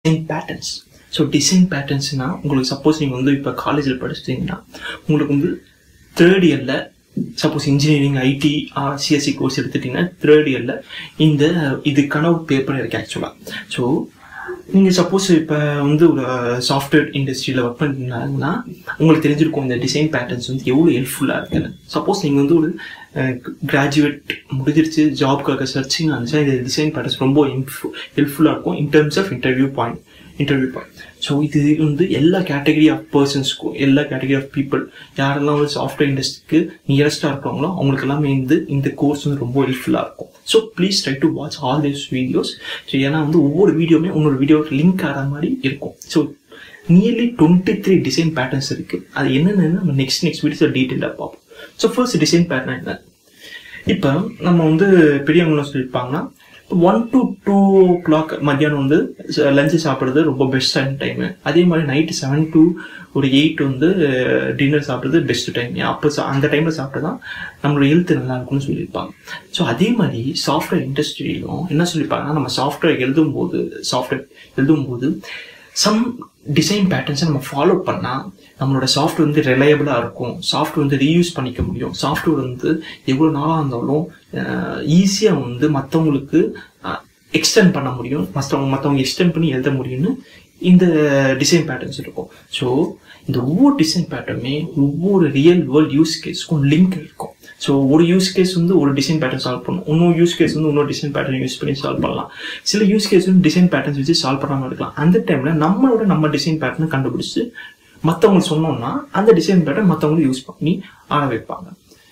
design patterns so design பேட்டர்ன்ஸ்னா உங்களுக்கு suppose நீங்கள் வந்து இப்போ காலேஜில் படிச்சிட்டிங்கன்னா உங்களுக்கு வந்து தேர்ட் இயரில் suppose engineering IT CSC course எடுத்துட்டிங்கன்னா தேர்ட் இயரில் இந்த இதுக்கான ஒரு பேப்பர் இருக்குது ஆக்சுவலாக ஸோ நீங்கள் சப்போஸ் இப்போ வந்து ஒரு சாஃப்ட்வேர் இண்டஸ்ட்ரியில் ஒர்க் பண்ணிருந்தாங்கன்னா உங்களுக்கு தெரிஞ்சிருக்கும் இந்த டிசைன் பேட்டர்ன்ஸ் வந்து எவ்வளோ ஹெல்ப்ஃபுல்லாக இருக்குன்னு சப்போஸ் நீங்கள் வந்து ஒரு கிராஜுவேட் முடிஞ்சிருச்சு ஜாப்க்காக சர்ச்சிங் இருந்துச்சா இந்த டிசைன் பேட்டர்ன்ஸ் ரொம்ப ஹெல்ப்ஃபுல்லாக இருக்கும் in terms of interview point interview point so இது வந்து எல்லா கேட்டகரி ஆஃப் பர்சன்ஸ்க்கும் எல்லா கேட்டகரி ஆஃப் பீப்புள் யாரெல்லாம் வந்து சாஃப்ட்வேர் இண்டஸ்ட்ரிக்கு நியரஸ்டாக இருக்கிறாங்களோ அவங்களுக்கு எல்லாமே இந்த இந்த கோர்ஸ் வந்து ரொம்ப ஹெல்ப்ஃபுல்லாக இருக்கும் so please try to watch all this videos so ஏன்னா வந்து ஒவ்வொரு வீடியோமே உங்களோட வீடியோ லிங்க் ஆகிற மாதிரி இருக்கும் so nearly twenty three design patterns இருக்குது அது என்னென்னு நம்ம நெக்ஸ்ட் நெக்ஸ்ட் வீடியோஸில் டீட்டெயிலாக பார்ப்போம் ஸோ ஃபர்ஸ்ட் டிசைன் பேட்டர்ன் என்ன இப்போ நம்ம வந்து பெரியவங்களும் சொல்லியிருப்பாங்கன்னா one to two o'clock மத்தியானம் வந்து லஞ்சு சாப்பிட்றது ரொம்ப பெஸ்டான டைமு அதே மாதிரி நைட்டு செவன் டு ஒரு எயிட் வந்து டின்னர் சாப்பிட்றது பெஸ்ட் டைம் அப்போ அந்த டைமில் சாப்பிட்டா தான் நம்மளோட ஹெல்த் நல்லா இருக்கும்னு சொல்லியிருப்பாங்க ஸோ அதே மாதிரி சாஃப்ட்வேர் இண்டஸ்ட்ரியிலும் என்ன சொல்லியிருப்பாங்கன்னா நம்ம சாஃப்ட்வேர் எழுதும்போது சாஃப்ட்வேர் எழுதும்போது சம் டிசைன் பேட்டர்ன்ஸை நம்ம ஃபாலோ பண்ணால் நம்மளோட சாஃப்ட்வேர் வந்து ரிலையபிளாக இருக்கும் சாஃப்ட்வேர் வந்து ரீயூஸ் பண்ணிக்க முடியும் சாஃப்ட்வேர் வந்து எவ்வளோ நாளாக இருந்தாலும் ஈஸியாக வந்து மற்றவங்களுக்கு எக்ஸ்டெண்ட் பண்ண முடியும் மற்றவங்க மற்றவங்க எக்ஸ்டெண்ட் பண்ணி எழுத முடியும்னு இந்த டிசைன் பேட்டர்ன்ஸ் இருக்கும் ஸோ இந்த ஒவ்வொரு டிசைன் பேட்டர்னுமே ஒவ்வொரு ரியல் வேர்ல்ட் யூஸ் கேஸ்க்கும் லிங்க் இருக்கும் ஸோ ஒரு யூஸ் கேஸ் வந்து ஒரு டிசைன் பேட்டர்ன் சால்வ் பண்ணும் இன்னொரு யூஸ் கேஸ் வந்து இன்னொரு டிசைன் பேட்டர்ன் யூஸ் பண்ணி சால்வ் பண்ணலாம் சில யூஸ் கேஸ் வந்து டிசைன் பேட்டர்ன்ஸ் வச்சு சால்வ் பண்ணாமல் இருக்கலாம் அந்த டைமில் நம்மளோட நம்ம டிசைன் பேட்டர்னை கண்டுபிடிச்சு மற்றவங்க சொன்னோம்னா அந்த டிசைன் பேட்டர்ன் மற்றவங்களும் யூஸ் பண்ணி ஆட வைப்பாங்க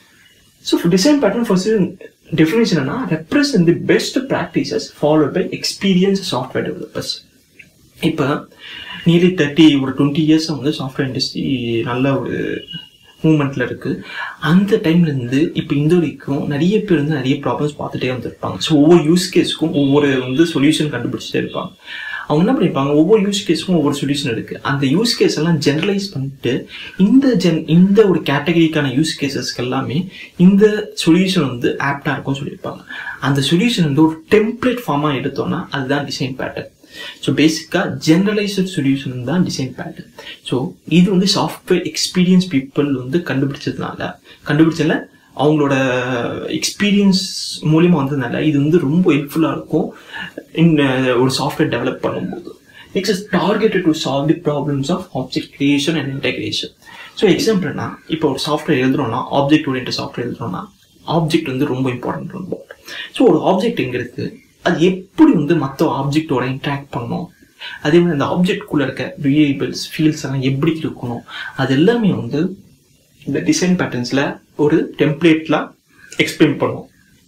so design pattern first definition என்ன represent the best practices followed by experience software developers இப்போ நியர்லி தேர்ட்டி ஒரு டுவெண்ட்டி இயர்ஸ் வந்து சாஃப்ட்வேர் இண்டஸ்ட்ரி நல்ல ஒரு மூமெண்ட்ல இருக்கு அந்த டைம்ல இருந்து இப்போ இந்த வரைக்கும் நிறைய பேர் வந்து நிறைய ப்ராப்ளம்ஸ் பார்த்துட்டே வந்திருப்பாங்க ஸோ ஒவ்வொரு யூஸ் கேஸ்க்கும் ஒவ்வொரு வந்து சொல்யூஷன் கண்டுபிடிச்சிட்டே இருப்பாங்க அவங்க என்ன பண்ணிருப்பாங்க ஒவ்வொரு யூஸ் கேஸ்க்கும் ஒவ்வொரு சொல்யூஷன் இருக்கு அந்த யூஸ் கேஸ் எல்லாம் ஜெனரலைஸ் பண்ணிட்டு இந்த ஜென் இந்த ஒரு கேட்டகரிக்கான யூஸ் கேசஸ்க்கு எல்லாமே இந்த சொல்யூஷன் வந்து ஆப்டா இருக்கும்னு சொல்லியிருப்பாங்க அந்த சொல்யூஷன் வந்து ஒரு டெம்ப்ளேட் ஃபார்மா எடுத்தோம்னா அதுதான் டிசைன் பேட்டர்ன் ஸோ பேசிக்காக ஜென்ரலைஸ்டு சொல்யூஷன் தான் டிசைன் பேட்டர்ன் ஸோ இது வந்து சாஃப்ட்வேர் எக்ஸ்பீரியன்ஸ் பீப்புள் வந்து கண்டுபிடிச்சதுனால கண்டுபிடிச்சதுல அவங்களோட எக்ஸ்பீரியன்ஸ் மூலியமா வந்ததுனால இது வந்து ரொம்ப ஹெல்ப்ஃபுல்லாக இருக்கும் இந்த ஒரு சாஃப்ட்வேர் டெவலப் பண்ணும்போது next is targeted to solve the problems of object creation and integration so எக்ஸாம்பிள்னா இப்போ ஒரு சாஃப்ட்வேர் எழுதுறோம்னா ஆப்ஜெக்ட் ஓரியன்ட் சாஃப்ட்வேர் எழுதுறோம்னா ஆப்ஜெக்ட் வந்து ரொம்ப இம்பார்ட்டன்ட் ரொம்ப ஸோ ஒரு ஆப்ஜெக்ட் எங்க இருக்கு அது எப்படி வந்து மற்ற ஆப்ஜெக்டோட இன்ட்ராக்ட் பண்ணும் அதே மாதிரி அந்த ஆப்ஜெக்ட்குள்ள இருக்க வேரியபிள்ஸ் ஃபீல்ஸ் எல்லாம் எப்படி இருக்கணும் அது எல்லாமே வந்து இந்த டிசைன் பேட்டர்ன்ஸ்ல ஒரு டெம்ப்ளேட்ல எக்ஸ்பிளைன் பண்ணுவோம்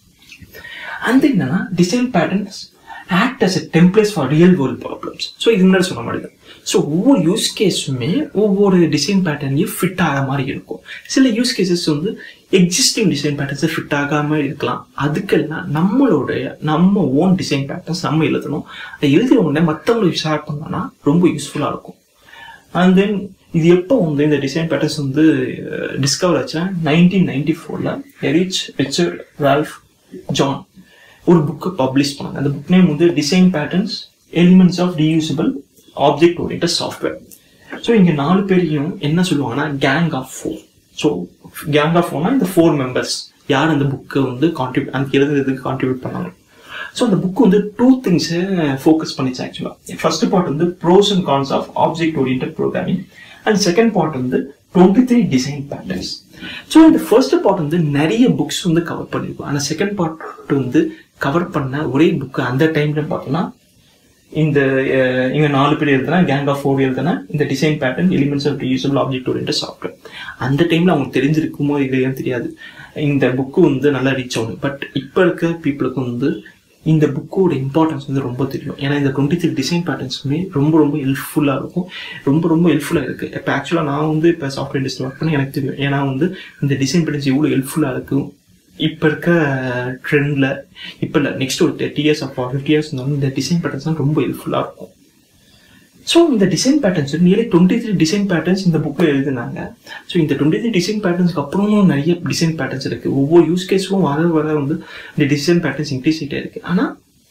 அந்த என்னன்னா design patterns act as a templates for real world problems so இது முன்னாடி சொன்ன மாதிரி தான் ஸோ ஒவ்வொரு யூஸ் கேஸுமே ஒவ்வொரு டிசைன் பேட்டர்னையும் ஃபிட் ஆகிற மாதிரி இருக்கும் சில யூஸ் கேசஸ் வந்து எக்ஸிஸ்டிங் டிசைன் பேட்டர்ன்ஸை ஃபிட் ஆகாம இருக்கலாம் அதுக்கெல்லாம் நம்மளுடைய நம்ம ஓன் டிசைன் பேட்டர்ன்ஸ் நம்ம எழுதணும் அதை எழுதின உடனே மற்றவங்களுக்கு ஷேர் பண்ணோம்னா ரொம்ப யூஸ்ஃபுல்லாக இருக்கும் அண்ட் தென் இது எப்போ வந்து இந்த டிசைன் பேட்டர்ன்ஸ் வந்து டிஸ்கவர் ஆச்சுன்னா நைன்டீன் நைன்டி ஃபோரில் எரிச் ரிச்சர்ட் ரால்ஃப் ஜான் ஒரு புக்கு பப்ளிஷ் பண்ணாங்க அந்த புக் நேம் வந்து design patterns elements of reusable object orient software so இங்கே நாலு பேரையும் என்ன சொல்லுவாங்கன்னா gang of four so gang of ஃபோர்னா இந்த ஃபோர் மெம்பர்ஸ் யார் அந்த புக்கை வந்து கான்ட்ரிபியூட் அந்த எழுதுறதுக்கு கான்ட்ரிபியூட் பண்ணாங்க ஸோ அந்த புக் வந்து டூ திங்ஸை ஃபோக்கஸ் பண்ணிச்சு ஆக்சுவலாக ஃபர்ஸ்ட் பார்ட் வந்து pros and cons of object orient programming and second part வந்து twenty three design patterns so இந்த ஃபர்ஸ்ட் பார்ட் வந்து நிறைய புக்ஸ் வந்து கவர் பண்ணியிருக்கும் ஆனால் செகண்ட் பார்ட் வந்து கவர் பண்ண ஒரே புக்கு அந்த டைம்ல பார்த்தோம்னா இந்த இங்க நாலு பேர் எழுதுனா கேங் ஆஃப் ஃபோர் எழுதுனா இந்த design pattern elements of usable object orient software அந்த டைம்ல அவங்களுக்கு தெரிஞ்சிருக்குமோ இல்லையான்னு தெரியாது இந்த புக்கு வந்து நல்லா ரீச் ஆகும் பட் இப்போ இருக்க பீப்புளுக்கு வந்து இந்த புக்கோட இம்பார்ட்டன்ஸ் வந்து ரொம்ப தெரியும் ஏன்னா இந்த டுவெண்ட்டி த்ரீ டிசைன் பேட்டர்ன்ஸுமே ரொம்ப ரொம்ப ஹெல்ப்ஃபுல்லாக இருக்கும் ரொம்ப ரொம்ப ஹெல்ப்ஃபுல்லாக இருக்குது இப்போ ஆக்சுவலாக நான் வந்து இப்போ சாஃப்ட்வேர் இண்டஸ்ட்ரி ஒர்க் பண்ணி எனக்கு தெரியும் ஏன்னா வந்து இந்த டிசைன் பேட்டர்ன்ஸ் எவ்வளோ ஹெல்ப்ஃபுல்லாக இருக்கும் இப்போ இருக்க ட்ரெண்டில் இப்போ இல்லை நெக்ஸ்ட் ஒரு தேர்ட்டி இயர்ஸ் அப்போ ஃபிஃப்டி இயர்ஸ் இருந்தாலும் இந்த டிசைன் பேட்டர்ன்ஸ் தான் ரொம்ப ஹெல்ப்ஃபுல்லாக இருக்கும் ஸோ இந்த design patterns nearly twenty three design patterns இந்த புக்கில் எழுதினாங்க ஸோ இந்த டுவெண்ட்டி த்ரீ டிசைன் பேட்டர்ன்ஸ்க்கு அப்புறமும் நிறைய டிசைன் பேட்டர்ன்ஸ் இருக்குது ஒவ்வொரு யூஸ் கேஸுக்கும் வர வர வந்து இந்த டிசைன் பேட்டர்ன்ஸ் இன்க்ரீஸ் ஆகிட்டே இருக்குது ஆனால்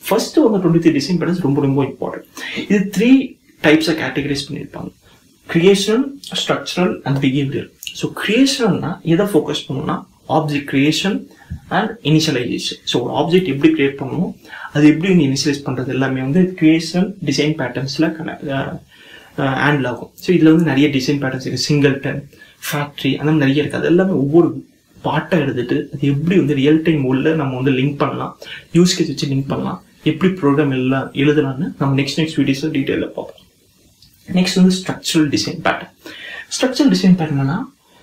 ஃபர்ஸ்ட் வந்து டுவெண்ட்டி த்ரீ டிசைன் பேட்டர்ன்ஸ் ரொம்ப ரொம்ப இம்பார்ட்டன்ட் இது த்ரீ டைப்ஸை கேட்டகரைஸ் பண்ணியிருப்பாங்க creational structural and behaviour so கிரியேஷனல்னா எதை ஃபோக்கஸ் பண்ணணும்னா object creation and initialization so ஒரு ஆப்ஜெக்ட் எப்படி கிரியேட் பண்ணணும் அது எப்படி வந்து இனிஷியலைஸ் பண்ணுறது எல்லாமே வந்து கிரியேஷன் டிசைன் பேட்டர்ன்ஸில் ஹேண்டில் ஆகும் ஸோ இதில் வந்து நிறைய டிசைன் பேட்டர்ன்ஸ் இருக்குது சிங்கிள்டன் ஃபேக்ட்ரி அந்த மாதிரி நிறைய இருக்குது அது எல்லாமே ஒவ்வொரு பாட்டை எடுத்துட்டு அது எப்படி வந்து ரியல் டைம் உள்ள நம்ம வந்து லிங்க் பண்ணலாம் யூஸ் கேஸ் வச்சு லிங்க் பண்ணலாம் எப்படி ப்ரோக்ராம் எல்லாம் எழுதலாம்னு நம்ம நெக்ஸ்ட் நெக்ஸ்ட் வீடியோஸில் டீட்டெயிலில் பார்ப்போம் நெக்ஸ்ட் வந்து structural design pattern structural design பேட்டர்னா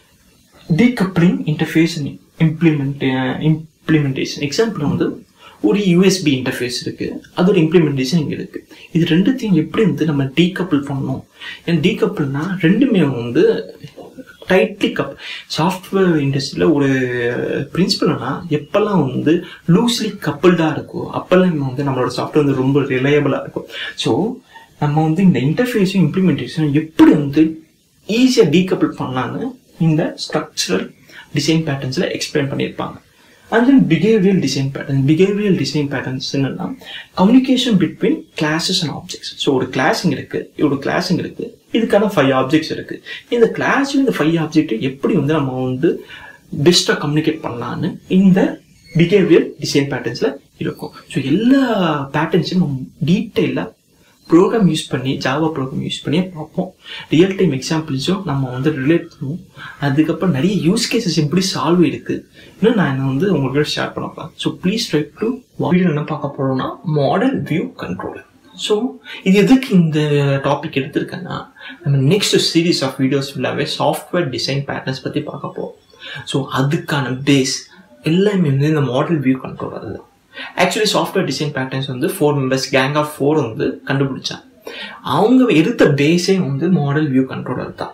decoupling interface implement implementation example வந்து ஒரு யூஎஸ்பி இன்டர்ஃபேஸ் இருக்கு அதோட இம்ப்ளிமெண்டேஷன் இங்கே இருக்கு இது ரெண்டுத்தையும் எப்படி வந்து நம்ம டீகப்பிள் பண்ணணும் ஏன் டீகப்பிள்னா ரெண்டுமே வந்து டைட்லி கப் சாஃப்ட்வேர் இண்டஸ்ட்ரியில் ஒரு பிரின்சிபல்னா எப்பெல்லாம் வந்து லூஸ்லி கப்பிள்டாக இருக்கோ அப்பெல்லாம் வந்து நம்மளோட சாஃப்ட்வேர் வந்து ரொம்ப ரிலையபிளாக இருக்கும் ஸோ நம்ம வந்து இந்த இன்டர்ஃபேஸும் இம்ப்ளிமெண்டேஷனும் எப்படி வந்து ஈஸியாக டீகப்பிள் பண்ணலான்னு இந்த ஸ்ட்ரக்சரல் டிசைன் பேட்டர்ன்ஸில் எக்ஸ்பிளைன் பண்ணியிருப்பாங்க and then behavioural design pattern behavioural design patterns என்னன்னா communication between classes and objects so ஒரு கிளாஸிங் இருக்கு ஒரு கிளாஸிங் இருக்கு இதுக்கான ஃபைவ் ஆப்ஜெக்ட்ஸ் இருக்கு இந்த கிளாஸும் இந்த ஃபைவ் ஆப்ஜெக்ட் எப்படி வந்து நம்ம வந்து பெஸ்ட்டாக கம்யூனிகேட் பண்ணலான்னு இந்த பிஹேவியர் டிசைன் பேட்டர்ன்ஸில் இருக்கும் ஸோ எல்லா பேட்டர்ன்ஸையும் நம்ம டீட்டெயிலாக ப்ரோக்ராம் யூஸ் பண்ணி ஜாவா ப்ரோக்ராம் யூஸ் பண்ணி பார்ப்போம் ரியல் டைம் எக்ஸாம்பிள்ஸும் நம்ம வந்து ரிலேட் பண்ணுவோம் அதுக்கப்புறம் நிறைய யூஸ் கேசஸ் எப்படி சால்வ் இருக்கு இன்னும் நான் வந்து உங்களுக்கு ஷேர் பண்ணலாம் so please try to video என்ன பார்க்க போறோம்னா மாடல் வியூ கண்ட்ரோலர் ஸோ இது எதுக்கு இந்த டாபிக் எடுத்திருக்கேன்னா நம்ம நெக்ஸ்ட் சீரீஸ் ஆஃப் வீடியோஸ் ஃபுல்லாகவே சாஃப்ட்வேர் டிசைன் பேட்டர்ன்ஸ் பற்றி பார்க்க போகிறோம் ஸோ அதுக்கான பேஸ் எல்லாமே வந்து இந்த மாடல் வியூ கண்ட்ரோலர் தான் ஆக்சுவலி சாஃப்ட்வேர் டிசைன் பேட்டர்ன்ஸ் வந்து four members gang of four வந்து கண்டுபிடிச்சாங்க அவங்க எடுத்த பேஸே வந்து மாடல் வியூ கண்ட்ரோலர் தான்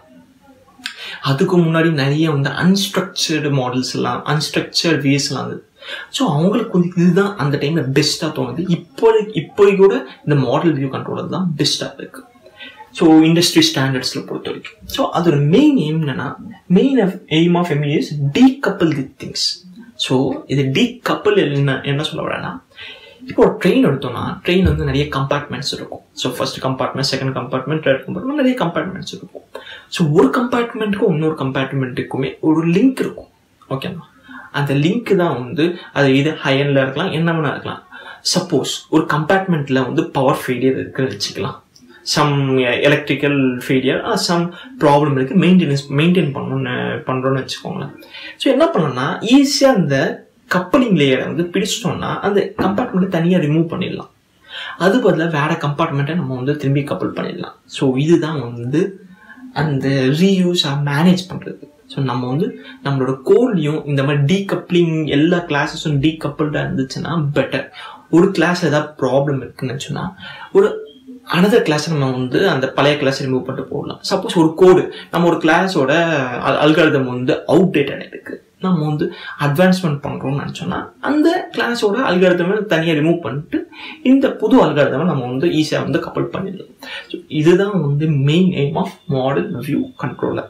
அதுக்கு முன்னாடி நிறைய வந்து அன்ஸ்ட்ரக்சர்டு மாடல்ஸ் எல்லாம் அன்ஸ்ட்ரக்சர்ட் வியூஸ் எல்லாம் இருந்தது ஸோ அவங்களுக்கு வந்து இதுதான் அந்த டைம்ல பெஸ்ட்டாக தோணுது இப்போ இப்போ கூட இந்த மாடல் வியூ கண்ட்ரோலர் தான் பெஸ்ட்டாக இருக்கு ஸோ இண்டஸ்ட்ரி ஸ்டாண்டர்ட்ஸில் பொறுத்த வரைக்கும் ஸோ அதோட மெயின் எய்ம் என்னன்னா main aim of ME is decouple the things so இது டீ கப்பல் என்ன என்ன சொல்ல வரேன்னா இப்போ ஒரு ட்ரெயின் எடுத்தோம்னா ட்ரெயின் வந்து நிறைய கம்பார்ட்மெண்ட்ஸ் இருக்கும் so first compartment second compartment third compartment நிறைய கம்பார்ட்மெண்ட்ஸ் இருக்கும் ஸோ ஒரு கம்பார்ட்மெண்ட்டுக்கும் இன்னொரு கம்பார்ட்மெண்ட்டுக்குமே ஒரு லிங்க் இருக்கும் ஓகேவா அந்த லிங்க் தான் வந்து அது இது ஹையன்ல இருக்கலாம் என்ன வேணா இருக்கலாம் சப்போஸ் ஒரு கம்பார்ட்மெண்ட்ல வந்து பவர் ஃபெயிலியர் இருக்குன்னு வச்சுக்கலாம் some electrical failure some problem இருக்கு மெயின்டெனன்ஸ் மெயின்டைன் பண்ணணும்னு பண்றோம்னு வச்சுக்கோங்களேன் ஸோ என்ன பண்ணோம்னா ஈஸியாக அந்த கப்பலிங் லேயரை வந்து பிடிச்சிட்டோம்னா அந்த கம்பார்ட்மெண்ட்டை தனியாக ரிமூவ் பண்ணிடலாம் அது பதிலாக வேற கம்பார்ட்மெண்ட்டை நம்ம வந்து திரும்பி கப்பல் பண்ணிடலாம் ஸோ இதுதான் வந்து அந்த ரீயூஸ் மேனேஜ் பண்ணுறது ஸோ நம்ம வந்து நம்மளோட கோல்லையும் இந்த மாதிரி டீகப்ளிங் எல்லா கிளாஸஸும் டீகப்பிள்டாக இருந்துச்சுன்னா பெட்டர் ஒரு கிளாஸ் ஏதாவது ப்ராப்ளம் இருக்குன்னு சொன்னால் ஒரு அனதர் கிளாஸ் நம்ம வந்து அந்த பழைய கிளாஸ் ரிமூவ் பண்ணிட்டு போடலாம் சப்போஸ் ஒரு கோடு நம்ம ஒரு கிளாஸோட அல்காரிதம் வந்து அவுட் டேட்டட் இருக்கு நம்ம வந்து அட்வான்ஸ்மெண்ட் பண்றோம்னு நினச்சோம்னா அந்த கிளாஸோட அல்காரிதமை தனியாக ரிமூவ் பண்ணிட்டு இந்த புது அல்காரிதமை நம்ம வந்து ஈஸியாக வந்து கப்பல் பண்ணிடலாம் ஸோ இதுதான் வந்து main aim of model view controller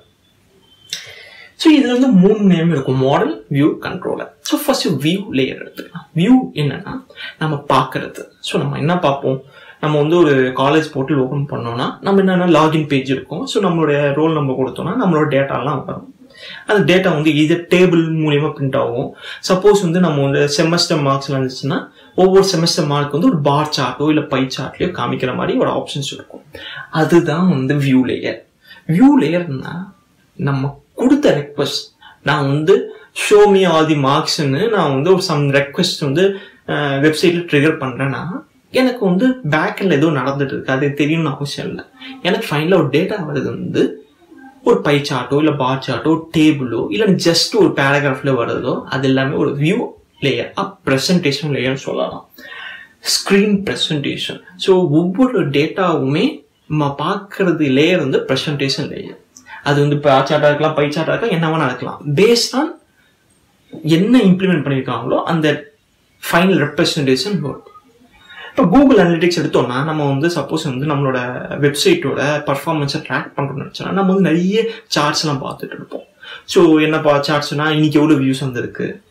so இதுல வந்து மூணு நேம் இருக்கும் model view controller so first view layer எடுத்துக்கலாம் வியூ என்னன்னா நம்ம பார்க்கறது ஸோ நம்ம என்ன பார்ப்போம் நம்ம வந்து ஒரு காலேஜ் போர்ட்டல் ஓப்பன் பண்ணோம்னா நம்ம என்னென்ன லாகின் பேஜ் இருக்கும் ஸோ நம்மளுடைய ரோல் நம்பர் கொடுத்தோம்னா நம்மளோட டேட்டாலாம் வரும் அந்த டேட்டா வந்து இது டேபிள் மூலியமா பிரிண்ட் ஆகும் சப்போஸ் வந்து நம்ம வந்து செமஸ்டர் மார்க்ஸ் இருந்துச்சுன்னா ஒவ்வொரு செமஸ்டர் மார்க் வந்து ஒரு பார் சார்ட்டோ இல்லை பை சார்ட்லயோ காமிக்கிற மாதிரி ஒரு ஆப்ஷன்ஸ் இருக்கும் அதுதான் வந்து வியூ லேயர் வியூ லேயர்னா நம்ம கொடுத்த ரெக்வஸ்ட் நான் வந்து ஷோ மீ ஆல் தி மார்க்ஸ்னு நான் வந்து ஒரு சம் ரெக்வஸ்ட் வந்து வெப்சைட்ல ட்ரிகர் பண்றேன்னா எனக்கு வந்து பேக்கெண்ட்ல ஏதோ நடந்துட்டு இருக்கு அது தெரியணும்னு அவசியம் இல்லை எனக்கு ஃபைனலாக ஒரு டேட்டா வருது வந்து ஒரு பை சார்ட்டோ இல்லை பார் சார்ட்டோ டேபிளோ இல்லை ஜஸ்ட் ஒரு பேராகிராஃப்ல வருதோ அது எல்லாமே ஒரு வியூ லேயர் அப் ப்ரெசன்டேஷன் லேயர்னு சொல்லலாம் ஸ்க்ரீன் ப்ரெசன்டேஷன் ஸோ ஒவ்வொரு டேட்டாவுமே நம்ம பார்க்கறது லேயர் வந்து ப்ரெசன்டேஷன் லேயர் அது வந்து பார் சார்ட்டாக இருக்கலாம் பை சார்ட்டாக இருக்கலாம் என்ன வேணா இருக்கலாம் பேஸ்ட் ஆன் என்ன இம்ப்ளிமெண்ட் பண்ணியிருக்காங்களோ அந்த ஃபைனல் ரெப்ரஸன்டேஷன் வரும் இப்போ கூகுள் அனலிட்டிக்ஸ் எடுத்தோம்னா நம்ம வந்து சப்போஸ் வந்து நம்மளோட வெப்சைட்டோட பர்ஃபார்மன்ஸை ட்ராக் பண்ணுறோம்னு நினச்சோன்னா நம்ம வந்து நிறைய சார்ட்ஸ்லாம் பார்த்துட்டு இருப்போம் ஸோ என்னப்பா சார்ட்ஸ்னா இன்னைக்கு எவ்வளோ வியூஸ் வந்திருக்கு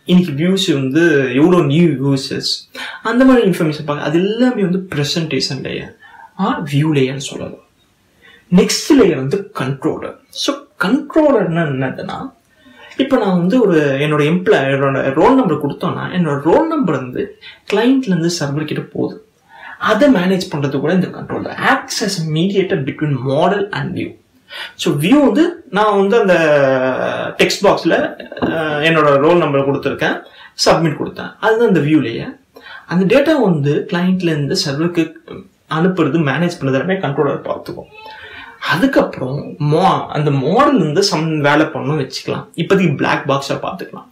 இன்னைக்கு வியூஸ் வந்து எவ்வளோ நியூ வியூஸஸ் அந்த மாதிரி இன்ஃபர்மேஷன் பார்க்க அது எல்லாமே வந்து ப்ரெசன்டேஷன் லேயர் ஆர் வியூ லேயர்னு சொல்லலாம் நெக்ஸ்ட் லேயர் வந்து கண்ட்ரோலர் ஸோ கண்ட்ரோலர்னா என்னதுன்னா இப்போ நான் வந்து ஒரு என்னோட எம்ப்ளாய் என்னோட ரோல் நம்பர் கொடுத்தோன்னா என்னோட ரோல் நம்பர் வந்து கிளைண்ட்லேருந்து சர்வர் கிட்ட போகுது அதை மேனேஜ் பண்ணுறது கூட இந்த controller acts as mediator between model and view so view வந்து நான் வந்து அந்த டெக்ஸ்ட் பாக்ஸில் என்னோட ரோல் நம்பர் கொடுத்துருக்கேன் சப்மிட் கொடுத்தேன் அதுதான் இந்த வியூலேயே அந்த டேட்டா வந்து கிளைண்ட்லேருந்து சர்வருக்கு அனுப்புறது மேனேஜ் பண்ணுறது எல்லாமே கண்ட்ரோலர் பார்த்துக்கும் அதுக்கப்புறம் மோ அந்த மாடல் வந்து சம் வேலை பண்ணணும் வச்சுக்கலாம் இப்போதைக்கு பிளாக் பாக்ஸாக பார்த்துக்கலாம்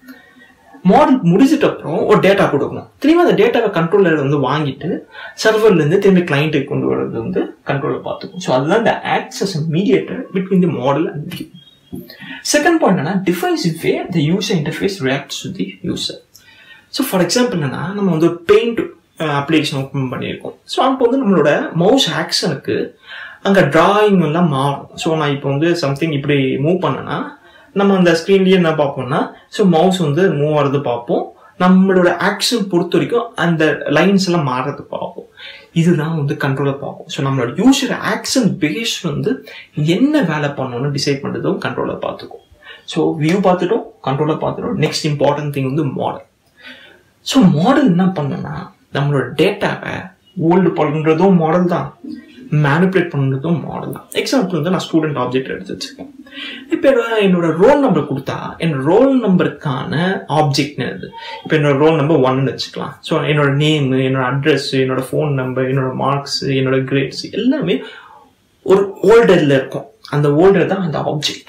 மாடல் முடிச்சிட்ட அப்புறம் ஒரு டேட்டா கொடுக்கணும் திரும்பி அந்த டேட்டாவை கண்ட்ரோலர் வந்து வாங்கிட்டு சர்வர்லேருந்து திரும்பி கிளைண்ட்டுக்கு கொண்டு வர்றது வந்து கண்ட்ரோலர் பார்த்துக்கும் ஸோ அதுதான் இந்த acts as mediator between the model and view second point என்னன்னா defines way the user interface react to the user so for example என்னன்னா நம்ம வந்து ஒரு பெயிண்ட் அப்ளிகேஷன் ஓப்பன் பண்ணியிருக்கோம் ஸோ அப்போ வந்து நம்மளோட மவுஸ் ஆக்ஷனுக்கு அங்கே டிராயிங் எல்லாம் மாறும் ஸோ நான் இப்போ வந்து சம்திங் இப்படி மூவ் பண்ணேன்னா நம்ம அந்த ஸ்க்ரீன்லேயே என்ன பார்ப்போம்னா ஸோ மவுஸ் வந்து மூவ் ஆகிறது பார்ப்போம் நம்மளோட ஆக்ஷன் பொறுத்த வரைக்கும் அந்த லைன்ஸ் எல்லாம் மாறுறது பார்ப்போம் இதுதான் வந்து கண்ட்ரோலர் பார்ப்போம் ஸோ நம்மளோட யூசர் ஆக்ஷன் பேஸ் வந்து என்ன வேலை பண்ணணும்னு டிசைட் பண்ணுறதும் கண்ட்ரோலர் பார்த்துக்கும் ஸோ வியூ பார்த்துட்டோம் கண்ட்ரோலர் பார்த்துட்டோம் நெக்ஸ்ட் இம்பார்ட்டன்ட் திங் வந்து மாடல் ஸோ மாடல் என்ன பண்ணுன்னா நம்மளோட டேட்டாவை ஓல்டு பண்ணுறதும் மாடல் தான் மேனிப்புலேட் பண்ணுறதும் மாடல் தான் எக்ஸாம்பிள் வந்து நான் ஸ்டூடெண்ட் ஆப்ஜெக்ட் எடுத்து வச்சிருக்கேன் இப்போ என்னோட ரோல் நம்பர் கொடுத்தா என்னோட ரோல் நம்பருக்கான ஆப்ஜெக்ட் இது இப்போ என்னோட ரோல் நம்பர் ஒன்னு வச்சுக்கலாம் ஸோ என்னோட நேம் என்னோட அட்ரஸ் என்னோட ஃபோன் நம்பர் என்னோட மார்க்ஸ் என்னோட கிரேட்ஸ் எல்லாமே ஒரு ஓல்டரில் இருக்கும் அந்த ஓல்டர் தான் அந்த ஆப்ஜெக்ட்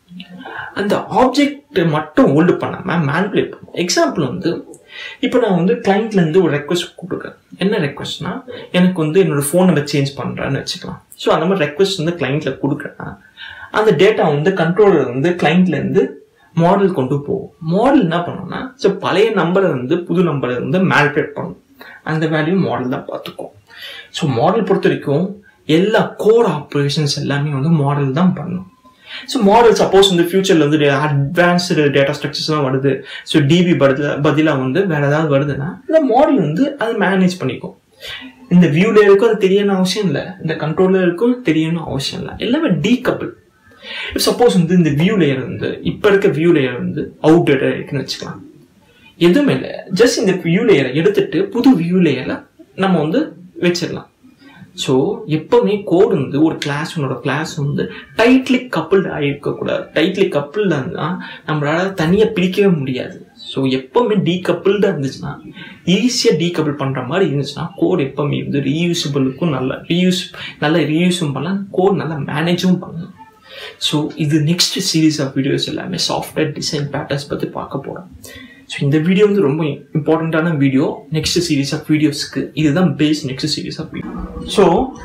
அந்த ஆப்ஜெக்ட் மட்டும் ஹோல்டு பண்ணாமல் மேனிப்புலேட் பண்ணும் எக்ஸாம்பிள் வந்து இப்போ நான் வந்து கிளைண்ட்லேருந்து ஒரு ரெக்வஸ்ட் கொடுக்குறேன் என்ன ரெக்வஸ்ட்னா எனக்கு வந்து என்னோட ஃபோன் நம்பர் சேஞ்ச் பண்ணுறேன்னு வச்சுக்கலாம் ஸோ அந்த மாதிரி ரெக்வஸ்ட் வந்து கிளைண்ட்ல கொடுக்குறேன்னா அந்த டேட்டா வந்து கண்ட்ரோலர் வந்து கிளைண்ட்லேருந்து மாடல் கொண்டு போகும் மாடல் என்ன பண்ணும்னா ஸோ பழைய நம்பரை வந்து புது நம்பரை வந்து மேல்குலேட் பண்ணும் அந்த வேல்யூ மாடல் தான் பார்த்துக்கும் ஸோ மாடல் பொறுத்த வரைக்கும் எல்லா கோர் ஆப்ரேஷன்ஸ் எல்லாமே வந்து மாடல் தான் பண்ணும் ஸோ மாடல் சப்போஸ் வந்து ஃபியூச்சர்ல வந்து அட்வான்ஸ்டு டேட்டா ஸ்ட்ரக்சர்ஸ்லாம் வருது ஸோ டிபி பதில பதிலாக வந்து வேற ஏதாவது வருதுன்னா இந்த மாடல் வந்து அதை மேனேஜ் பண்ணிக்கும் இந்த வியூ லேயருக்கும் அது தெரியணும் அவசியம் இல்லை இந்த கண்ட்ரோல் லேயருக்கும் தெரியணும் அவசியம் இல்லை எல்லாமே டீகப்பிள் சப்போஸ் வந்து இந்த வியூ லேயர் வந்து இப்போ இருக்க வியூ லேயர் வந்து அவுட் டேட்டா இருக்குன்னு வச்சுக்கலாம் எதுவுமே இல்லை ஜஸ்ட் இந்த வியூ லேயரை எடுத்துட்டு புது வியூ லேயரை நம்ம வந்து வச்சிடலாம் ஸோ எப்பவுமே கோடு வந்து ஒரு கிளாஸ் உன்னோட கிளாஸ் வந்து டைட்லி கப்பிள்டு ஆகிருக்கக்கூடாது டைட்லி கப்பிள்டு இருந்தால் நம்மளால தனியாக பிரிக்கவே முடியாது ஸோ எப்பவுமே டீகப்பிள்டாக இருந்துச்சுன்னா ஈஸியாக டீகப்பிள் பண்ணுற மாதிரி இருந்துச்சுன்னா கோட் எப்பவுமே வந்து ரீயூசபிளுக்கும் நல்லா ரீயூஸ் நல்லா ரீயூஸும் பண்ணலாம் கோட் நல்லா மேனேஜும் பண்ணலாம் ஸோ இது நெக்ஸ்ட் சீரீஸ் ஆஃப் வீடியோஸ் எல்லாமே சாஃப்ட்வேர் டிசைன் பேட்டர்ன்ஸ் பற்றி பார்க்க போகிறோம் ஸோ இந்த வீடியோ வந்து ரொம்ப இம்பார்ட்டண்ட்டான வீடியோ நெக்ஸ்ட் சீரீஸ் ஆஃப் வீடியோஸ்க்கு இதுதான் base next series of video so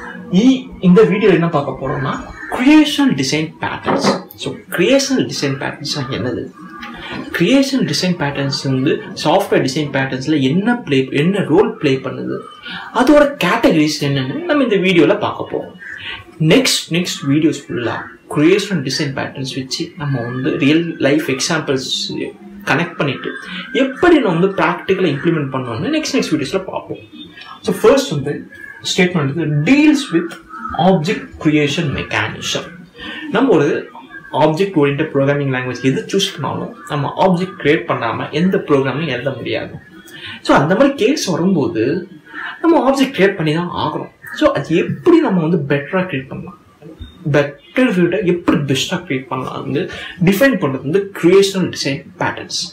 இந்த வீடியோ என்ன பார்க்க போறோம்னா creational design patterns so creational design patterns என்னது கிரியேஷன் டிசைன் பேட்டர்ன்ஸ் வந்து சாஃப்ட்வேர் டிசைன் பேட்டர்ன்ஸ்ல என்ன ப்ளே என்ன ரோல் ப்ளே பண்ணுது அதோட கேட்டகரிஸ் என்னன்னு நம்ம இந்த வீடியோவில் பார்க்க போறோம் நெக்ஸ்ட் நெக்ஸ்ட் வீடியோஸ் ஃபுல்லாக கிரியேஷன் டிசைன் பேட்டர்ன்ஸ் வச்சு நம்ம வந்து ரியல் லைஃப் எக்ஸாம்பிள்ஸ் கனெக்ட் பண்ணிட்டு எப்படி நம்ம வந்து ப்ராக்டிக்கலாக இம்ப்ளிமெண்ட் பண்ணோம்னு நெக்ஸ்ட் நெக்ஸ்ட் வீடியோஸில் பார்ப்போம் ஸோ ஃபர்ஸ்ட் வந்து ஸ்டேட்மெண்ட் வந்து deals with object creation mechanism நம்ம ஒரு ஆப்ஜெக்ட் ஓரியன்ட் ப்ரோக்ராமிங் லாங்குவேஜ் எது சூஸ் பண்ணாலும் நம்ம ஆப்ஜெக்ட் கிரியேட் பண்ணாமல் எந்த ப்ரோக்ராமையும் எழுத முடியாது ஸோ அந்த மாதிரி கேஸ் வரும்போது நம்ம ஆப்ஜெக்ட் கிரியேட் பண்ணி தான் ஆகணும் ஸோ அது எப்படி நம்ம வந்து பெட்டராக கிரியேட் பண்ணலாம் பெட்டர் வியூட்டை எப்படி பெஸ்ட்டாக கிரியேட் பண்ணலாம் வந்து டிஃபைன் பண்ணுறது வந்து கிரியேஷனல் டிசைன் பேட்டர்ன்ஸ்